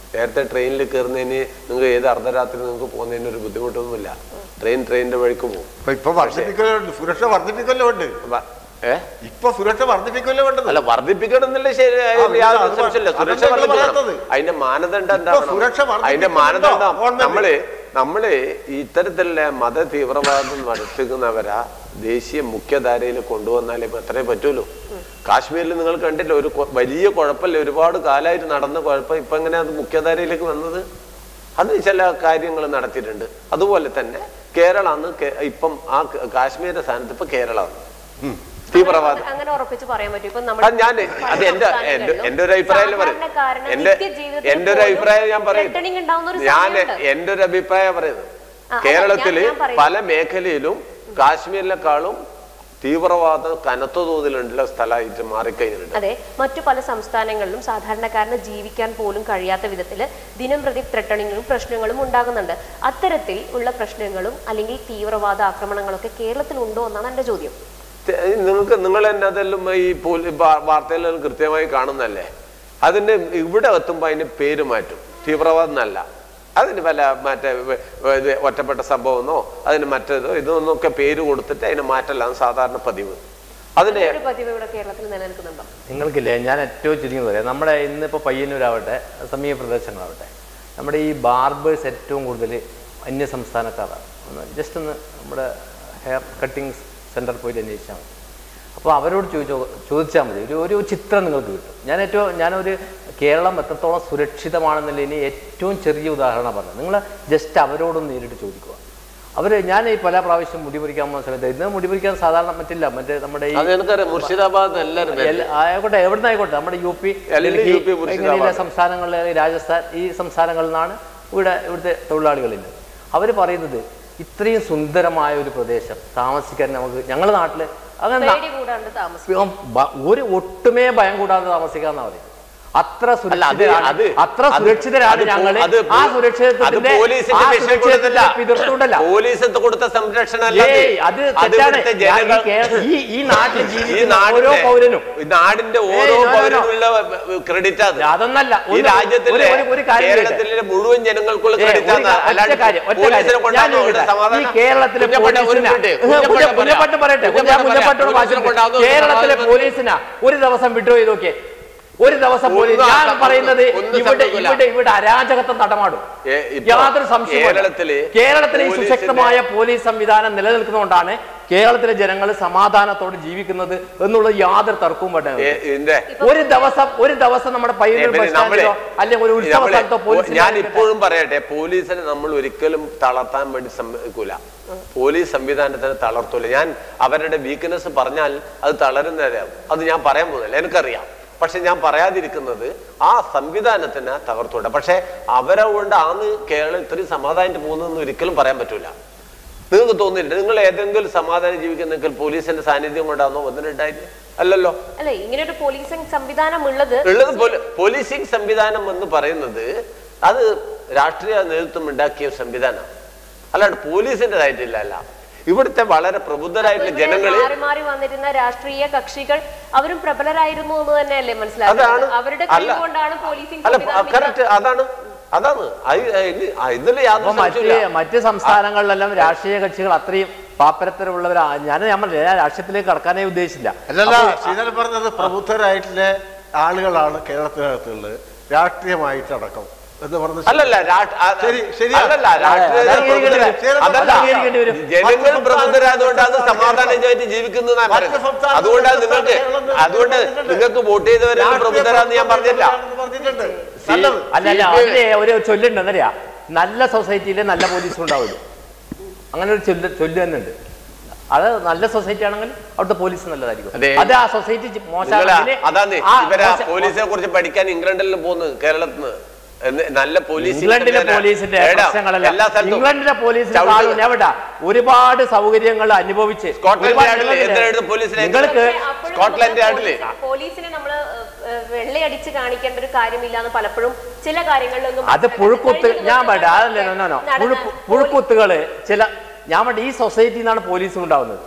S3: നേരത്തെ ട്രെയിനിൽ കയറുന്നതിന് നിങ്ങൾക്ക് ഏത് അർദ്ധരാത്രി നിങ്ങൾക്ക് പോകുന്നതിന് ഒരു ബുദ്ധിമുട്ടൊന്നുമില്ല ട്രെയിൻ ട്രെയിനിന്റെ വഴിക്ക് പോകും
S4: ഇപ്പൊ ഇപ്പൊ വർദ്ധിപ്പിക്കലുണ്ട് സുരക്ഷ വർദ്ധിപ്പിക്കല്ലോ ഉണ്ട്
S3: അപ്പൊ, ഏ
S4: ഇപ്പൊ സുരക്ഷ വർദ്ധിപ്പിക്കല്ലോ വേണ്ടത്
S3: അല്ല വർദ്ധിപ്പിക്കണം എന്നില്ല ശരി
S4: ആ, പിന്നെ
S3: യാതൊരു
S4: അത്
S3: സംശയമില്ല
S4: അതല്ലേ
S3: സുരക്ഷ
S4: നിങ്ങൾ
S3: വർദ്ധിപ്പിക്കണം
S4: പറയാത്തത്?
S3: അതിന്റെ മാനദണ്ഡം
S4: ഇപ്പൊ
S3: എന്താവണം
S4: സുരക്ഷ വർദ്ധിപ്പിക്കുന്നുണ്ടോ
S3: അതിന്റെ മാനദണ്ഡം
S4: ഗവൺമെന്റ്?
S3: നമ്മള് നമ്മള് ഇത്തരത്തിലുള്ള മത തീവ്രവാദം നടത്തുന്നവരാ ദേശീയ മുഖ്യധാരയിൽ കൊണ്ടുവന്നാലേ ഇപ്പൊ അത്രേ പറ്റൂലൂ കാശ്മീരിൽ നിങ്ങൾ കണ്ടില്ല ഒരു കൊ- വലിയ കുഴപ്പമില്ല ഒരുപാട് കാലമായിട്ട് നടന്ന കുഴപ്പം ഇപ്പൊ എങ്ങനെ അത് മുഖ്യധാരയിലേക്ക് വന്നത് അത് ചില കാര്യങ്ങൾ നടത്തിയിട്ടുണ്ട് അതുപോലെ തന്നെ കേരളാന്ന് കേ- ഇപ്പം ആ ക- കാശ്മീരിന്റെ സ്ഥാനത്ത് ഇപ്പൊ കേരളമാണ് തീവ്രവാദം
S1: അങ്ങനെ ഉറപ്പിച്ച് പറയാൻ പറ്റും ഇപ്പൊ
S3: അത് ഞാൻ അത് എന്റെ എന്റെ എന്റെ ഒരു അഭിപ്രായം പറയും
S1: സാധാരണക്കാരന്
S3: എന്റെ
S1: നിത്യജീവിതത്തിൽ
S3: എന്റെ ഒരു
S1: പോലും
S3: അഭിപ്രായം ഞാൻ പറയും
S1: threatening ഉണ്ടാവുന്ന ഒരു
S3: ഞാൻ
S1: സമയമുണ്ട്.
S3: എന്റെ ഒരു അഭിപ്രായം പറയുന്നത്
S1: ആ, അല്ല,
S3: കേരളത്തില്
S1: ഞാൻ- ഞാൻ പറയുന്നു.
S3: പല മേഖലയിലും കാശ്മീരിനെക്കാളും തീവ്രവാദം കനത്ത തോതിലുള്ള സ്ഥലമായിട്ട് മാറിക്കഴിഞ്ഞിട്ടുണ്ട്
S1: അതെ മറ്റു പല സംസ്ഥാനങ്ങളിലും സാധാരണക്കാരന് ജീവിക്കാൻ പോലും കഴിയാത്ത വിധത്തിൽ ദിനം പ്രതി ത്രട്ടണിങ്ങും പ്രശ്നങ്ങളും ഉണ്ടാകുന്നുണ്ട് അത്തരത്തിൽ ഉള്ള പ്രശ്നങ്ങളും അല്ലെങ്കിൽ തീവ്രവാദ ആക്രമണങ്ങളൊക്കെ കേരളത്തിൽ ഉണ്ടോ എന്നാണ് എന്റെ ചോദ്യം
S3: തെ- നിങ്ങൾക്ക് നിങ്ങൾ തന്നെ അതെല്ലാം ഈ പോലീ- വാ- വാർത്തയിലെല്ലാം കൃത്യമായി കാണുന്നല്ലേ അതിന് ഇവിടെ എത്തുമ്പോൾ അതിന് പേര് മാറ്റും തീവ്രവാദം എന്നല്ല അതിന് വല്ല മറ്റേ വ- വ- ഇത് ഒറ്റപ്പെട്ട സംഭവമെന്നോ അതിന് മറ്റേതോ ഇതൊന്നൊക്കെ പേര് കൊടുത്തിട്ട് അതിനെ മാറ്റലാണ് സാധാരണ പതിവ് അതിനെ
S1: ഒരു പതിവ് ഇവിടെ കേരളത്തിൽ നിലനിൽക്കുന്നുണ്ടോ
S2: നിങ്ങൾക്കില്ലേ ഞാൻ ഏറ്റവും ചുരുങ്ങി പറയാം നമ്മുടെ ഇന്നിപ്പോൾ പയ്യന്നൂരാവട്ടെ സമീപ പ്രദേശങ്ങളാവട്ടെ നമ്മുടെ ഈ ബാർബേഴ്സ് ഏറ്റവും കൂടുതൽ അന്യ സംസ്ഥാനക്കാരാണ് ഒന്ന് ജസ്റ്റ് ഒന്ന് നമ്മുടെ ഹെയർ കട്ടിങ് സെൻറ്ററിൽ പോയിട്ട് അന്വേഷിച്ചാൽ മതി അപ്പോൾ അവരോട് ചോദിച്ചോ ചോദിച്ചാൽ മതി ഒരു ഒരു ചിത്രം നിങ്ങൾക്ക് കിട്ടും ഞാൻ ഏറ്റവും ഞാനൊരു കേരളം എത്രത്തോളം സുരക്ഷിതമാണെന്നുള്ളതിന് ഏറ്റവും ചെറിയ ഉദാഹരണം പറഞ്ഞു നിങ്ങൾ ജസ്റ്റ് അവരോടൊന്ന് നേരിട്ട് ചോദിക്കുക അവർ ഞാൻ ഈ പല പ്രാവശ്യം മുടി പൊരിക്കാൻ പോകുന്ന സമയത്ത് ഇന്ന് മുടി പൊരിക്കാൻ സാധാരണ പറ്റില്ല മറ്റേ നമ്മുടെ ഈ
S3: അത് എനിക്കറിയാം മുർഷിദാബാദ് എല്ലാവരും
S2: എല്ല- ആയിക്കോട്ടെ എവിടുന്ന് ആയിക്കോട്ടെ നമ്മുടെ യു പി
S3: എല്ലാം
S2: ഡൽഹി
S3: യു പി മുർഷിദാബാദ്.
S2: ഇങ്ങനെയുള്ള സംസ്ഥാനങ്ങളിലെ രാജസ്ഥാൻ ഈ സംസ്ഥാനങ്ങളിൽ നിന്നാണ് ഇവിടെ ഇവിടുത്തെ തൊഴിലാളികളില്ല അവർ പറയുന്നത് ഇത്രയും സുന്ദരമായ ഒരു പ്രദേശം താമസിക്കാൻ നമുക്ക് ഞങ്ങളുടെ നാട്ടിൽ അങ്ങനെ ന-
S1: പേടി കൂടാണ്ട് താമസിക്കും
S2: ഉം, ബ- ഒരു ഒട്ടുമേ ഭയം കൂടാതെ താമസിക്കാന്ന് പറയും അത്ര
S3: അത്
S2: സുരക്ഷിതരാണ്
S3: അത്
S2: അത്ര
S3: അത്
S2: സുരക്ഷിതരാണ്
S3: അത്
S2: ഞങ്ങൾ
S3: അത്
S2: ആ
S3: അത്
S2: സുരക്ഷിതത്വത്തിന്റെ
S3: പോലീസിന്റെ
S2: ആ
S3: വിഷയം
S2: സുരക്ഷിതത്വത്തിന്റെ
S3: കൊടുത്തില്ല.
S2: പിതൃത്വമുണ്ടല്ല
S3: പോലീസ് കൊടുത്ത സംരക്ഷണം അല്ല അത്.
S2: ഏയ് അത്
S3: അത്
S2: തെറ്റാണ്
S3: ഇവിടുത്തെ
S2: ഞാൻ ഈ
S3: ജനങ്ങൾ
S2: കേ- ഈ ഈ നാട്ടിൽ
S3: ഈ
S2: ജീവിക്കുന്ന ഓരോ
S3: നാടിന്റെ
S2: പൗരനും
S3: ഈ നാടിന്റെ ഓരോ
S2: ഏയ്, no, no, no.
S3: പൗരനുള്ള ക്രെഡിറ്റ് അത്
S2: അതൊന്നല്ല
S3: ഈ
S2: ഒന്ന്
S3: രാജ്യത്തിലെ
S2: ഒരു- ഒരു- ഒരു കാര്യം ചോദിക്കട്ടെ.
S3: കേരളത്തിലെ മുഴുവൻ ജനങ്ങൾക്കുള്ള
S2: ഏയ്,
S3: ക്രെഡിറ്റ്
S2: ഒരു കാ- ഒറ്റ കാര്യം, ഒറ്റ
S3: പോലീസിനെ
S2: കാര്യം. ഞാൻ
S3: കൊണ്ടാകുന്ന ഒരു
S2: ചോദിക്കട്ടെ,
S3: സമാധാനം
S2: ഈ കേരളത്തിലെ
S3: കുഞ്ഞപ്പട്ട ഒരു
S2: പോലീസിനാ-
S3: മിനിറ്റ്.
S2: കുഞ്ഞ-
S3: കുഞ്ഞപ്പട്ട
S2: കുഞ്ഞപ്പട്ടൻ പറയട്ടെ കുഞ്ഞ-
S3: കുഞ്ഞപ്പട്ട
S2: കുഞ്ഞപ്പട്ടനോട്
S3: പറയാം.
S2: വാശി
S3: കൊണ്ടാകുന്ന ഒരു
S2: കേരളത്തിലെ
S3: സമാധാനം
S2: പോലീസിനാ ഒരു ദിവസം വിഡ്രോ ചെയ്ത് നോക്കിയേ ഒരു ദിവസം പോലീസ്
S3: ഒന്നും
S2: ഞാൻ
S3: സംഭവിക്കില്ല.
S2: പറയുന്നത്
S3: ഒന്നും
S2: ഇവിടെ
S3: സംഭവിക്കില്ല.
S2: ഇവിടെ ഇവിടെ അരാജകത്വം നടമാടും
S3: ഏ, ഇപ്പൊ
S2: യാതൊരു സംശയവും
S3: കേരളത്തില്
S2: കേരളത്തിലെ ഈ
S3: പോലീസിന്റെ-
S2: സുശക്തമായ പോലീസ് സംവിധാനം നിലനിൽക്കുന്നതുകൊണ്ടാണ് കേരളത്തിലെ ജനങ്ങൾ സമാധാനത്തോടെ ജീവിക്കുന്നത് എന്നുള്ള യാതൊരു തർക്കവും വേണ്ട
S3: ഏ, ഇതിന്റെ
S2: ഒരു ദിവസം ഒരു ദിവസം നമ്മുടെ പയ്യന്നൂർ
S3: പിന്നെ
S2: ബസ് സ്റ്റാൻഡിലോ അല്ലെങ്കിൽ ഒരു ഉത്സവ
S3: നമ്മളെ-
S2: സ്ഥലത്തോ പോലീസ്
S3: ഞാൻ ഇപ്പോഴും പറയട്ടെ പോലീസിനെ നമ്മൾ ഒരിക്കലും തളർത്താൻ വേണ്ടി സമ്മതിക്കൂല പോലീസ് സംവിധാനത്തിന് തളർത്തൂല ഞാൻ അവരുടെ വീക്ക്നെസ് പറഞ്ഞാൽ അത് തളരുന്നതാവും അത് ഞാൻ പറയാൻ പോകുന്നില്ല എനിക്കറിയാം പക്ഷെ ഞാൻ പറയാതിരിക്കുന്നത് ആ സംവിധാനത്തിന് തകർത്തൂടെ പക്ഷെ അവരെ കൊണ്ട് ആന്ന് കേരളം ഇത്രയും സമാധാനമായിട്ട് പോകുന്നതെന്ന് ഒരിക്കലും പറയാൻ പറ്റൂല നിങ്ങൾക്ക് തോന്നുന്നില്ല നിങ്ങൾ ഏതെങ്കിലും സമാധാനം ജീവിക്കുന്നെങ്കിൽ പോലീസിന്റെ സാന്നിധ്യം കൊണ്ടാണോ ഒന്നിനുണ്ടായിട്ട് അല്ലല്ലോ
S1: അല്ലെ ഇങ്ങനെ ഒരു പോലീസിംഗ് സംവിധാനം ഉള്ളത്
S3: ഉള്ളത് പോലീ- പോലീസിംഗ് സംവിധാനം എന്ന് പറയുന്നത് അത് രാഷ്ട്രീയ നേതൃത്വം ഉണ്ടാക്കിയ ഒരു സംവിധാനമാണ് അല്ലാണ്ട് പോലീസിൻ്റെതായിട്ടില്ല അല്ല ഇവിടുത്തെ വളരെ പ്രബുദ്ധരായിട്ടുള്ള
S1: ഇവിടെ
S3: ജനങ്ങള്
S1: മാറി മാറി വന്നിരുന്ന രാഷ്ട്രീയ കക്ഷികൾ അവരും പ്രബലരായിരുന്നു എന്ന് തന്നെയല്ലേ
S3: അതാണ്
S1: മനസ്സിലാക്കുന്നത് അവരുടെ
S3: അല്ല
S1: കഴിവുകൊണ്ടാണ് പോലീസിംഗ്
S3: അല്ല
S1: സംവിധാനം ഇന്ന്
S3: കറക്റ്റ് അതാണ് അതാണ് അത് ഇനി- ആ, ഇതില്
S2: അപ്പൊ
S3: യാതൊരു
S2: മറ്റ്
S3: സംശയമില്ല
S2: മറ്റ് സംസ്ഥാനങ്ങളിലെല്ലാം രാഷ്ട്രീയ കക്ഷികൾ അത്രയും പാപ്പരത്തരമുള്ളവരാ ഞാൻ ഞാൻ പറഞ്ഞില്ല, ഞാൻ രാഷ്ട്രീയത്തിലേക്ക് കടക്കാനേ ഉദ്ദേശിച്ചില്ല
S4: അല്ലല്ല
S2: അപ്പൊ
S4: ശ്രീധരൻ പറഞ്ഞത് പ്രബുദ്ധരായിട്ടുള്ള ആളുകളാണ് കേരളത്തിനകത്തുള്ളത് രാഷ്ട്രീയമായിട്ടടക്കം എന്ന് പറഞ്ഞ
S3: അല്ലല്ല രാ- ആ-
S4: ശരി, ശരിയാ.
S3: അല്ലല്ല രാഷ്ട്രീയ
S2: അത് അംഗീകരിക്കേണ്ടി വരും.
S3: പ്രബുദ്ധരാ-
S2: അത്
S3: അതല്ല
S2: അംഗീകരിക്കേണ്ടി വരും.
S3: ജനങ്ങൾ പ്രബുദ്ധരായതുകൊണ്ട് അത് സമാധാനമായിട്ട് ജീവിക്കുന്നതാണ്
S4: മറ്റ്
S3: പറയുന്നത്
S4: സംസ്ഥാനങ്ങളിൽ
S3: അതുകൊണ്ടാണ് നിങ്ങൾക്ക്
S4: കേരളം
S3: അതുകൊണ്ട്
S4: പറഞ്ഞിട്ടുണ്ട്.
S3: നിങ്ങൾക്ക് വോട്ട് ചെയ്തവരെല്ലാം പ്രബുദ്ധരാന്ന് ഞാൻ പറഞ്ഞില്ല
S4: പറഞ്ഞിട്ടുണ്ട് നല്ലത്
S2: അല്ല അല്ല അതിന് ഒരു ചൊല്ലുണ്ട് എന്നറിയാ നല്ല സൊസൈറ്റിയിലെ നല്ല പോലീസും ഉണ്ടാവില്ല അങ്ങനെ ഒരു ചൊല്ല് ചൊല്ല് തന്നെ ഉണ്ട് അത് നല്ല സൊസൈറ്റി ആണെങ്കിൽ അവിടുത്തെ പോലീസ് നല്ലതായിരിക്കും
S3: അതെ.
S2: അത് ആ സൊസൈറ്റി
S3: നിങ്ങള്
S2: മോശമാണെങ്കിൽ
S3: അതാണ്
S2: ആ
S3: ഇവരാ
S2: മോശ-
S3: പോലീസിനെ കുറിച്ച് പഠിക്കാൻ ഇംഗ്ലണ്ടിൽ പോകുന്നത് കേരളത്തിൽ നിന്ന് എന്ന് നല്ല പോലീസ്
S2: ഇംഗ്ലണ്ടിലെ പോലീസിന്റെ
S3: എടാ,
S2: പ്രശ്നങ്ങളല്ല
S3: എല്ലാ സ്ഥലത്തും
S2: ഇംഗ്ലണ്ടിലെ പോലീസിന്
S3: ചവിട്ട്
S2: കാണും എവിടെ ഒരുപാട് സൗകര്യങ്ങൾ അനുഭവിച്ച്
S3: സ്കോട്ട്ലൻഡ്
S2: ഒരുപാട്
S3: യാർഡില്
S2: നിങ്ങൾക്ക്
S3: എന്തിനായിരുന്നു പോലീസിനെ
S2: നിങ്ങൾക്ക്
S1: പക്ഷേ അപ്പോഴും
S3: സ്കോട്ട്ലൻഡ്
S1: നമ്മള്
S3: യാർഡില്
S1: പോലീസ്- പോലീസിനെ നമ്മൾ വെള്ളയടിച്ച് കാണിക്കേണ്ട ഒരു കാര്യമില്ല എന്ന് പലപ്പോഴും ചില കാര്യങ്ങളിലൊന്നും
S2: അത്
S1: മനസ്സിലാക്കാൻ-
S2: പുഴുക്കുത്ത്
S1: കഴിഞ്ഞ
S2: ഞാൻ
S1: ദിവസം
S2: പറയട്ടെ അതല്ല നോ നോ
S1: നടന്ന
S2: പുഴുക്കു പുഴുക്കുത്തുകള് ചില ഞാൻ പറയട്ടെ ഈ സൊസൈറ്റിയിൽ നിന്നാണ് പോലീസും ഉണ്ടാവുന്നത്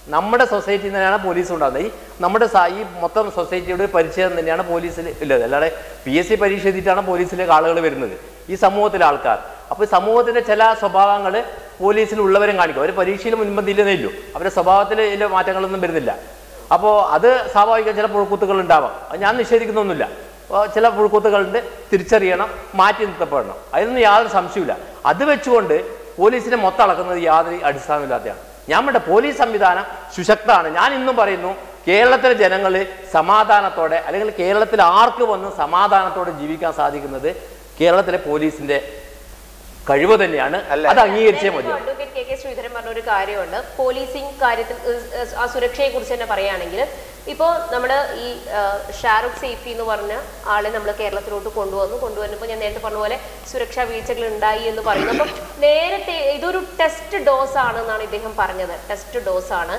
S2: നമ്മുടെ സൊസൈറ്റിയിൽ തന്നെയാണ് പോലീസ് ഉണ്ടാകുന്നത് ഈ നമ്മുടെ സ- ഈ മൊത്തം സൊസൈറ്റിയുടെ ഒരു പരിചയം തന്നെയാണ് പോലീസിൽ ഉള്ളത് അല്ലാതെ പി എസ് സി പരീക്ഷ എഴുതിയിട്ടാണ് പോലീസിലേക്ക് ആളുകൾ വരുന്നത് ഈ സമൂഹത്തിലെ ആൾക്കാർ അപ്പോൾ ഈ സമൂഹത്തിൻ്റെ ചില സ്വഭാവങ്ങൾ പോലീസിൽ ഉള്ളവരും കാണിക്കും അവർ പരീക്ഷയിൽ മുൻപന്തിയില്ലെന്നേ ഇല്ലൂ അവരുടെ സ്വഭാവത്തിൽ വലിയ മാറ്റങ്ങളൊന്നും വരുന്നില്ല അപ്പോൾ അത് സ്വാഭാവികം ചില പുഴുക്കുത്തുകൾ ഉണ്ടാവാം അത് ഞാൻ നിഷേധിക്കുന്നൊന്നുമില്ല അപ്പോൾ ചില പുഴുക്കുത്തുകളുണ്ട് തിരിച്ചറിയണം മാറ്റി നിർത്തപ്പെടണം അതിനൊന്നും യാതൊരു സംശയമില്ല അത് വെച്ചുകൊണ്ട് പോലീസിനെ മൊത്തം അളക്കുന്നത് യാതൊരു അടിസ്ഥാനമില്ലാത്തതാണ് ഞാൻ വേണ്ട പോലീസ് സംവിധാനം സുശക്തമാണ് ഞാൻ ഇന്നും പറയുന്നു കേരളത്തിലെ ജനങ്ങൾ സമാധാനത്തോടെ അല്ലെങ്കിൽ കേരളത്തിൽ ആർക്ക് വന്ന് സമാധാനത്തോടെ ജീവിക്കാൻ സാധിക്കുന്നത് കേരളത്തിലെ പോലീസിന്റെ കഴിവ് തന്നെയാണ് അത് അംഗീകരിച്ചേ മതി
S1: അഡ്വക്കേറ്റ് കെ കെ ശ്രീധരൻ പറഞ്ഞ ഒരു കാര്യമുണ്ട് പോലീസിംഗ് കാര്യത്തിൽ ഏഹ്, ഏഹ്, ആ സുരക്ഷയെ കുറിച്ച് തന്നെ പറയുകയാണെങ്കിൽ ഇപ്പോൾ നമ്മൾ ഈ ഏഹ്, ഷാറുഖ് സേഫി എന്ന് പറഞ്ഞ ആളെ നമ്മൾ കേരളത്തിലോട്ട് കൊണ്ടുവന്നു കൊണ്ടുവന്നപ്പോൾ ഞാൻ നേരത്തെ പറഞ്ഞ പോലെ സുരക്ഷാ വീഴ്ചകൾ ഉണ്ടായി എന്ന് പറയുന്നു അപ്പം നേരത്തെ ഇതൊരു ടെസ്റ്റ് ഡോസ് ആണെന്നാണ് ഇദ്ദേഹം പറഞ്ഞത് ടെസ്റ്റ് ഡോസ് ആണ്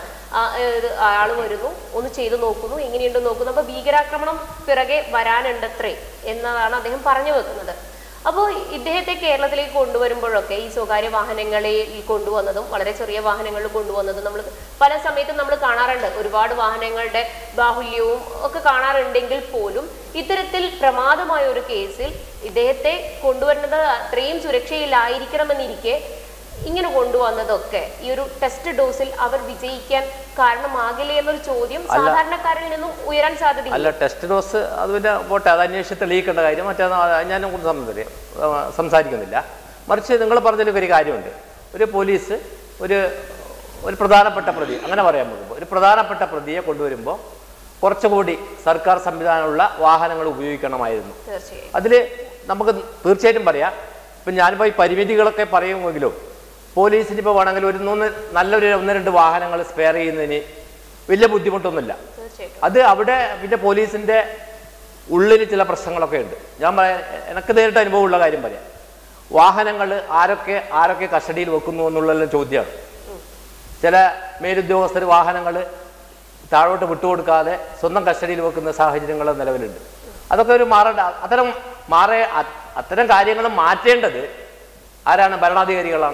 S1: ആൾ വരുന്നു ഒന്ന് ചെയ്തു നോക്കുന്നു എങ്ങനെയുണ്ടെന്ന് നോക്കുന്നു അപ്പോൾ ഭീകരാക്രമണം പിറകെ വരാനുണ്ടത്രേ എന്നതാണ് അദ്ദേഹം പറഞ്ഞു വെക്കുന്നത് അപ്പോൾ ഇദ്ദേഹത്തെ കേരളത്തിലേക്ക് കൊണ്ടുവരുമ്പോഴൊക്കെ ഈ സ്വകാര്യ വാഹനങ്ങളിൽ കൊണ്ടുവന്നതും വളരെ ചെറിയ വാഹനങ്ങളിൽ കൊണ്ടുവന്നതും നമ്മൾ പല സമയത്തും നമ്മൾ കാണാറുണ്ട് ഒരുപാട് വാഹനങ്ങളുടെ ബാഹുല്യവും ഒക്കെ കാണാറുണ്ടെങ്കിൽ പോലും ഇത്തരത്തിൽ പ്രമാദമായ ഒരു കേസിൽ ഇദ്ദേഹത്തെ കൊണ്ടുവരുന്നത് അത്രയും സുരക്ഷയിലായിരിക്കണമെന്നിരിക്കെ ഇങ്ങനെ കൊണ്ടുവന്നതൊക്കെ ഈ ഒരു ടെസ്റ്റ് ഡോസിൽ അവർ വിജയിക്കാൻ കാരണമാകില്ലേ എന്നൊരു ചോദ്യം സാധാരണക്കാരിൽ നിന്നും ഉയരാൻ സാധ്യതയില്ല
S2: അല്ല ടെസ്റ്റ് ഡോസ് അത് പിന്നെ പോട്ടെ അത് അന്വേഷിച്ച് തെളിയിക്കേണ്ട കാര്യം മറ്റേ ഞാൻ സംബന്ധിച്ച് സംസാരിക്കുന്നില്ല മറിച്ച് നിങ്ങൾ പറഞ്ഞതിലൊക്കെ ഒരു കാര്യമുണ്ട് ഒരു പോലീസ് ഒരു ഒരു പ്രധാനപ്പെട്ട പ്രതി അങ്ങനെ പറയാൻ പോകുമ്പോൾ ഒരു പ്രധാനപ്പെട്ട പ്രതിയെ കൊണ്ടുവരുമ്പോൾ കുറച്ചുകൂടി സർക്കാർ സംവിധാനമുള്ള വാഹനങ്ങൾ ഉപയോഗിക്കണമായിരുന്നു
S1: തീർച്ചയായും
S2: അതിൽ നമുക്ക് തീർച്ചയായിട്ടും പറയാം ഇപ്പം ഞാനിപ്പോൾ ഈ പരിമിതികളൊക്കെ പറയുമെങ്കിലും പോലീസിന് ഇപ്പോൾ വേണമെങ്കിൽ ഒരു മൂന്ന് നല്ലൊരു ഒന്ന് രണ്ട് വാഹനങ്ങൾ സ്പെയർ ചെയ്യുന്നതിന് വലിയ ബുദ്ധിമുട്ടൊന്നുമില്ല
S1: തീർച്ചയായിട്ടും
S2: അത് അവിടെ പിന്നെ പോലീസിന്റെ ഉള്ളിൽ ചില പ്രശ്നങ്ങളൊക്കെ ഉണ്ട് ഞാൻ പറയാം എനിക്ക് നേരിട്ട് അനുഭവമുള്ള കാര്യം പറയാം വാഹനങ്ങൾ ആരൊക്കെ ആരൊക്കെ കസ്റ്റഡിയിൽ വെക്കുന്നു എന്നുള്ള ചോദ്യമാണ് ചില മേലുദ്യോഗസ്ഥർ വാഹനങ്ങൾ താഴോട്ട് വിട്ടുകൊടുക്കാതെ സ്വന്തം കസ്റ്റഡിയിൽ വെക്കുന്ന സാഹചര്യങ്ങൾ നിലവിലുണ്ട് അതൊക്കെ ഒരു മാറേണ്ട അത്തരം മാറേ അ- അത്തരം കാര്യങ്ങൾ മാറ്റേണ്ടത് ആരാണ് ഭരണാധികാരികളാണ്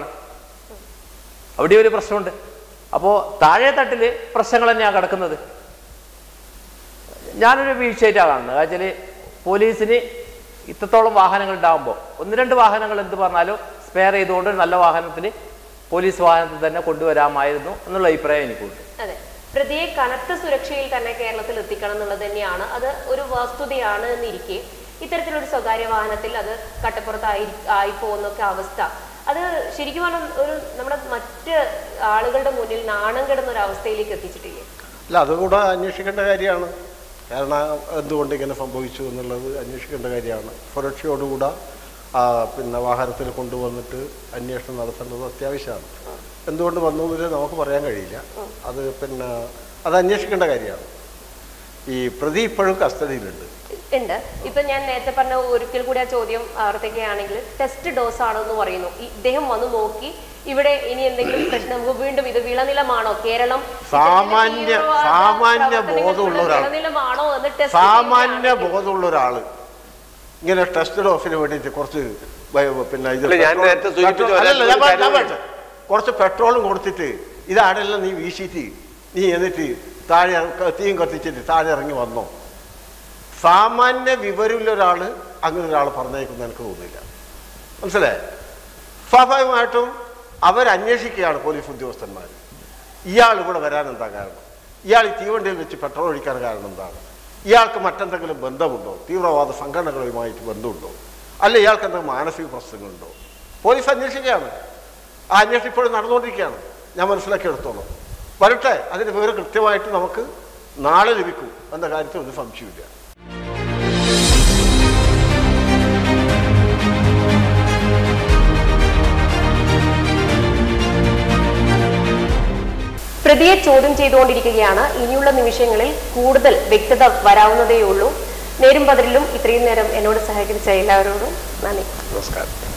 S2: അവിടെ ഒരു പ്രശ്നമുണ്ട് അപ്പോൾ താഴെ തട്ടിൽ പ്രശ്നങ്ങൾ തന്നെയാണ് കിടക്കുന്നത് ഞാനൊരു വീഴ്ചയായിട്ടാണ് കാണുന്നത് കാരണം വെച്ചാൽ പോലീസിന് ഇത്രത്തോളം വാഹനങ്ങൾ ഉണ്ടാകുമ്പോൾ ഒന്ന് രണ്ട് വാഹനങ്ങൾ എന്ത് പറഞ്ഞാലും സ്പെയർ ചെയ്തുകൊണ്ട് ഒരു നല്ല വാഹനത്തിൽ പോലീസ് വാഹനത്തിൽ തന്നെ കൊണ്ടുവരാമായിരുന്നു എന്നുള്ള അഭിപ്രായം എനിക്കുണ്ട്
S1: അതെ പ്രതിയെ കനത്ത സുരക്ഷയിൽ തന്നെ കേരളത്തിൽ എത്തിക്കണം എന്നുള്ളത് തന്നെയാണ് അത് ഒരു വസ്തുതയാണ് എന്നിരിക്കെ ഇത്തരത്തിലൊരു സ്വകാര്യ വാഹനത്തിൽ അത് കട്ടപ്പുറത്തായി ആയി പോകുന്നൊക്കെ അവസ്ഥ അത് ശരിക്കും പറഞ്ഞാൽ ഒരു നമ്മുടെ മറ്റ് ആളുകളുടെ മുന്നിൽ നാണം കിടന്ന ഒരു അവസ്ഥയിലേക്ക് എത്തിച്ചിട്ടില്ലേ
S4: അല്ല അതുകൂടെ അന്വേഷിക്കേണ്ട കാര്യമാണ് കാരണം എന്തുകൊണ്ട് ഇങ്ങനെ സംഭവിച്ചു എന്നുള്ളത് അന്വേഷിക്കേണ്ട കാര്യമാണ് സുരക്ഷയോടുകൂടെ ആ, പിന്നെ വാഹനത്തിൽ കൊണ്ടുവന്നിട്ട് അന്വേഷണം നടത്തേണ്ടത് അത്യാവശ്യമാണ് എന്തുകൊണ്ട് വന്നു എന്നില്ല നമുക്ക് പറയാൻ കഴിയില്ല അത് പിന്നെ അത് അന്വേഷിക്കേണ്ട കാര്യമാണ് ഈ പ്രതി ഇപ്പോഴും കസ്റ്റഡിയിലുണ്ട്
S1: ഉണ്ട് ഇപ്പൊ ഞാൻ നേരത്തെ പറഞ്ഞ ഒരിക്കൽ കൂടി ആ ചോദ്യം ആവർത്തിക്കുകയാണെങ്കിൽ ടെസ്റ്റ് ഡോസ് ആണോ എന്ന് പറയുന്നു ഈ ഇദ്ദേഹം വന്ന് നോക്കി ഇവിടെ ഇനി എന്തെങ്കിലും പ്രശ്നം നമുക്ക് വീണ്ടും ഇത് വിളനിലമാണോ കേരളം
S4: സാമാന്യ-
S1: തീവ്രവാദ
S4: സാമാന്യ
S1: പ്രവർത്തനങ്ങൾക്കുള്ള
S4: ബോധമുള്ള ഒരാൾ.
S1: വിളനിലമാണോ എന്ന് ടെസ്റ്റ്
S4: സാമാന്യ ബോധമുള്ള ഒരാൾ ഇങ്ങനെ ടെസ്റ്റ് ഡോസിന് വേണ്ടിയിട്ട് കുറച്ച് വ- പിന്നെ ഇത്
S3: അല്ല, ഞാൻ
S4: പെട്രോൾ-
S3: നേരത്തെ സൂചിപ്പിച്ച
S4: പെട്രോൾ-
S3: പോലെ
S4: അല്ലല്ല,
S3: ഒരു
S4: ഞാൻ പറ- ഞാൻ
S3: കാര്യം
S4: പറയട്ടെ. കുറച്ച് പെട്രോളും കൊടുത്തിട്ട് ഇതാടെല്ലാം നീ വീശിയിട്ട് നീ എന്നിട്ട് താഴെ ഇറ- തീയും കത്തിച്ചിട്ട് താഴെ ഇറങ്ങി വന്നോ സാമാന്യ വിവരമുള്ള ഒരാൾ അങ്ങനെ ഒരാൾ പറഞ്ഞേക്കുന്ന എനിക്ക് തോന്നുന്നില്ല മനസ്സിലായേ സ്വാഭാവികമായിട്ടും അവരന്വേഷിക്കുകയാണ് പോലീസ് ഉദ്യോഗസ്ഥന്മാർ ഇയാൾ ഇവിടെ വരാൻ എന്താ കാരണം ഇയാൾ ഈ തീവണ്ടിയിൽ വെച്ച് പെട്രോൾ ഒഴിക്കാൻ കാരണം എന്താണ് ഇയാൾക്ക് മറ്റെന്തെങ്കിലും ബന്ധമുണ്ടോ തീവ്രവാദ സംഘടനകളുമായിട്ട് ബന്ധമുണ്ടോ അല്ല ഇയാൾക്ക് എന്തെങ്കിലും മാനസിക പ്രശ്നങ്ങളുണ്ടോ പോലീസ് അന്വേഷിക്കുകയാണ് ആ അന്വേഷണം ഇപ്പോഴും നടന്നുകൊണ്ടിരിക്കുകയാണ് ഞാൻ മനസ്സിലാക്കിയെടുത്തോളാം വരട്ടെ അതിന് വിവരം കൃത്യമായിട്ട് നമുക്ക് നാളെ ലഭിക്കും എന്ന കാര്യത്തിൽ ഒരു സംശയമില്ല
S1: പ്രതിയെ ചോദ്യം ചെയ്തുകൊണ്ടിരിക്കുകയാണ് ഇനിയുള്ള നിമിഷങ്ങളിൽ കൂടുതൽ വ്യക്തത വരാവുന്നതേയുള്ളൂ നേരും ബദറിലും ഇത്രയും നേരം എന്നോട് സഹകരിച്ച എല്ലാവരോടും നന്ദി
S3: നമസ്കാരം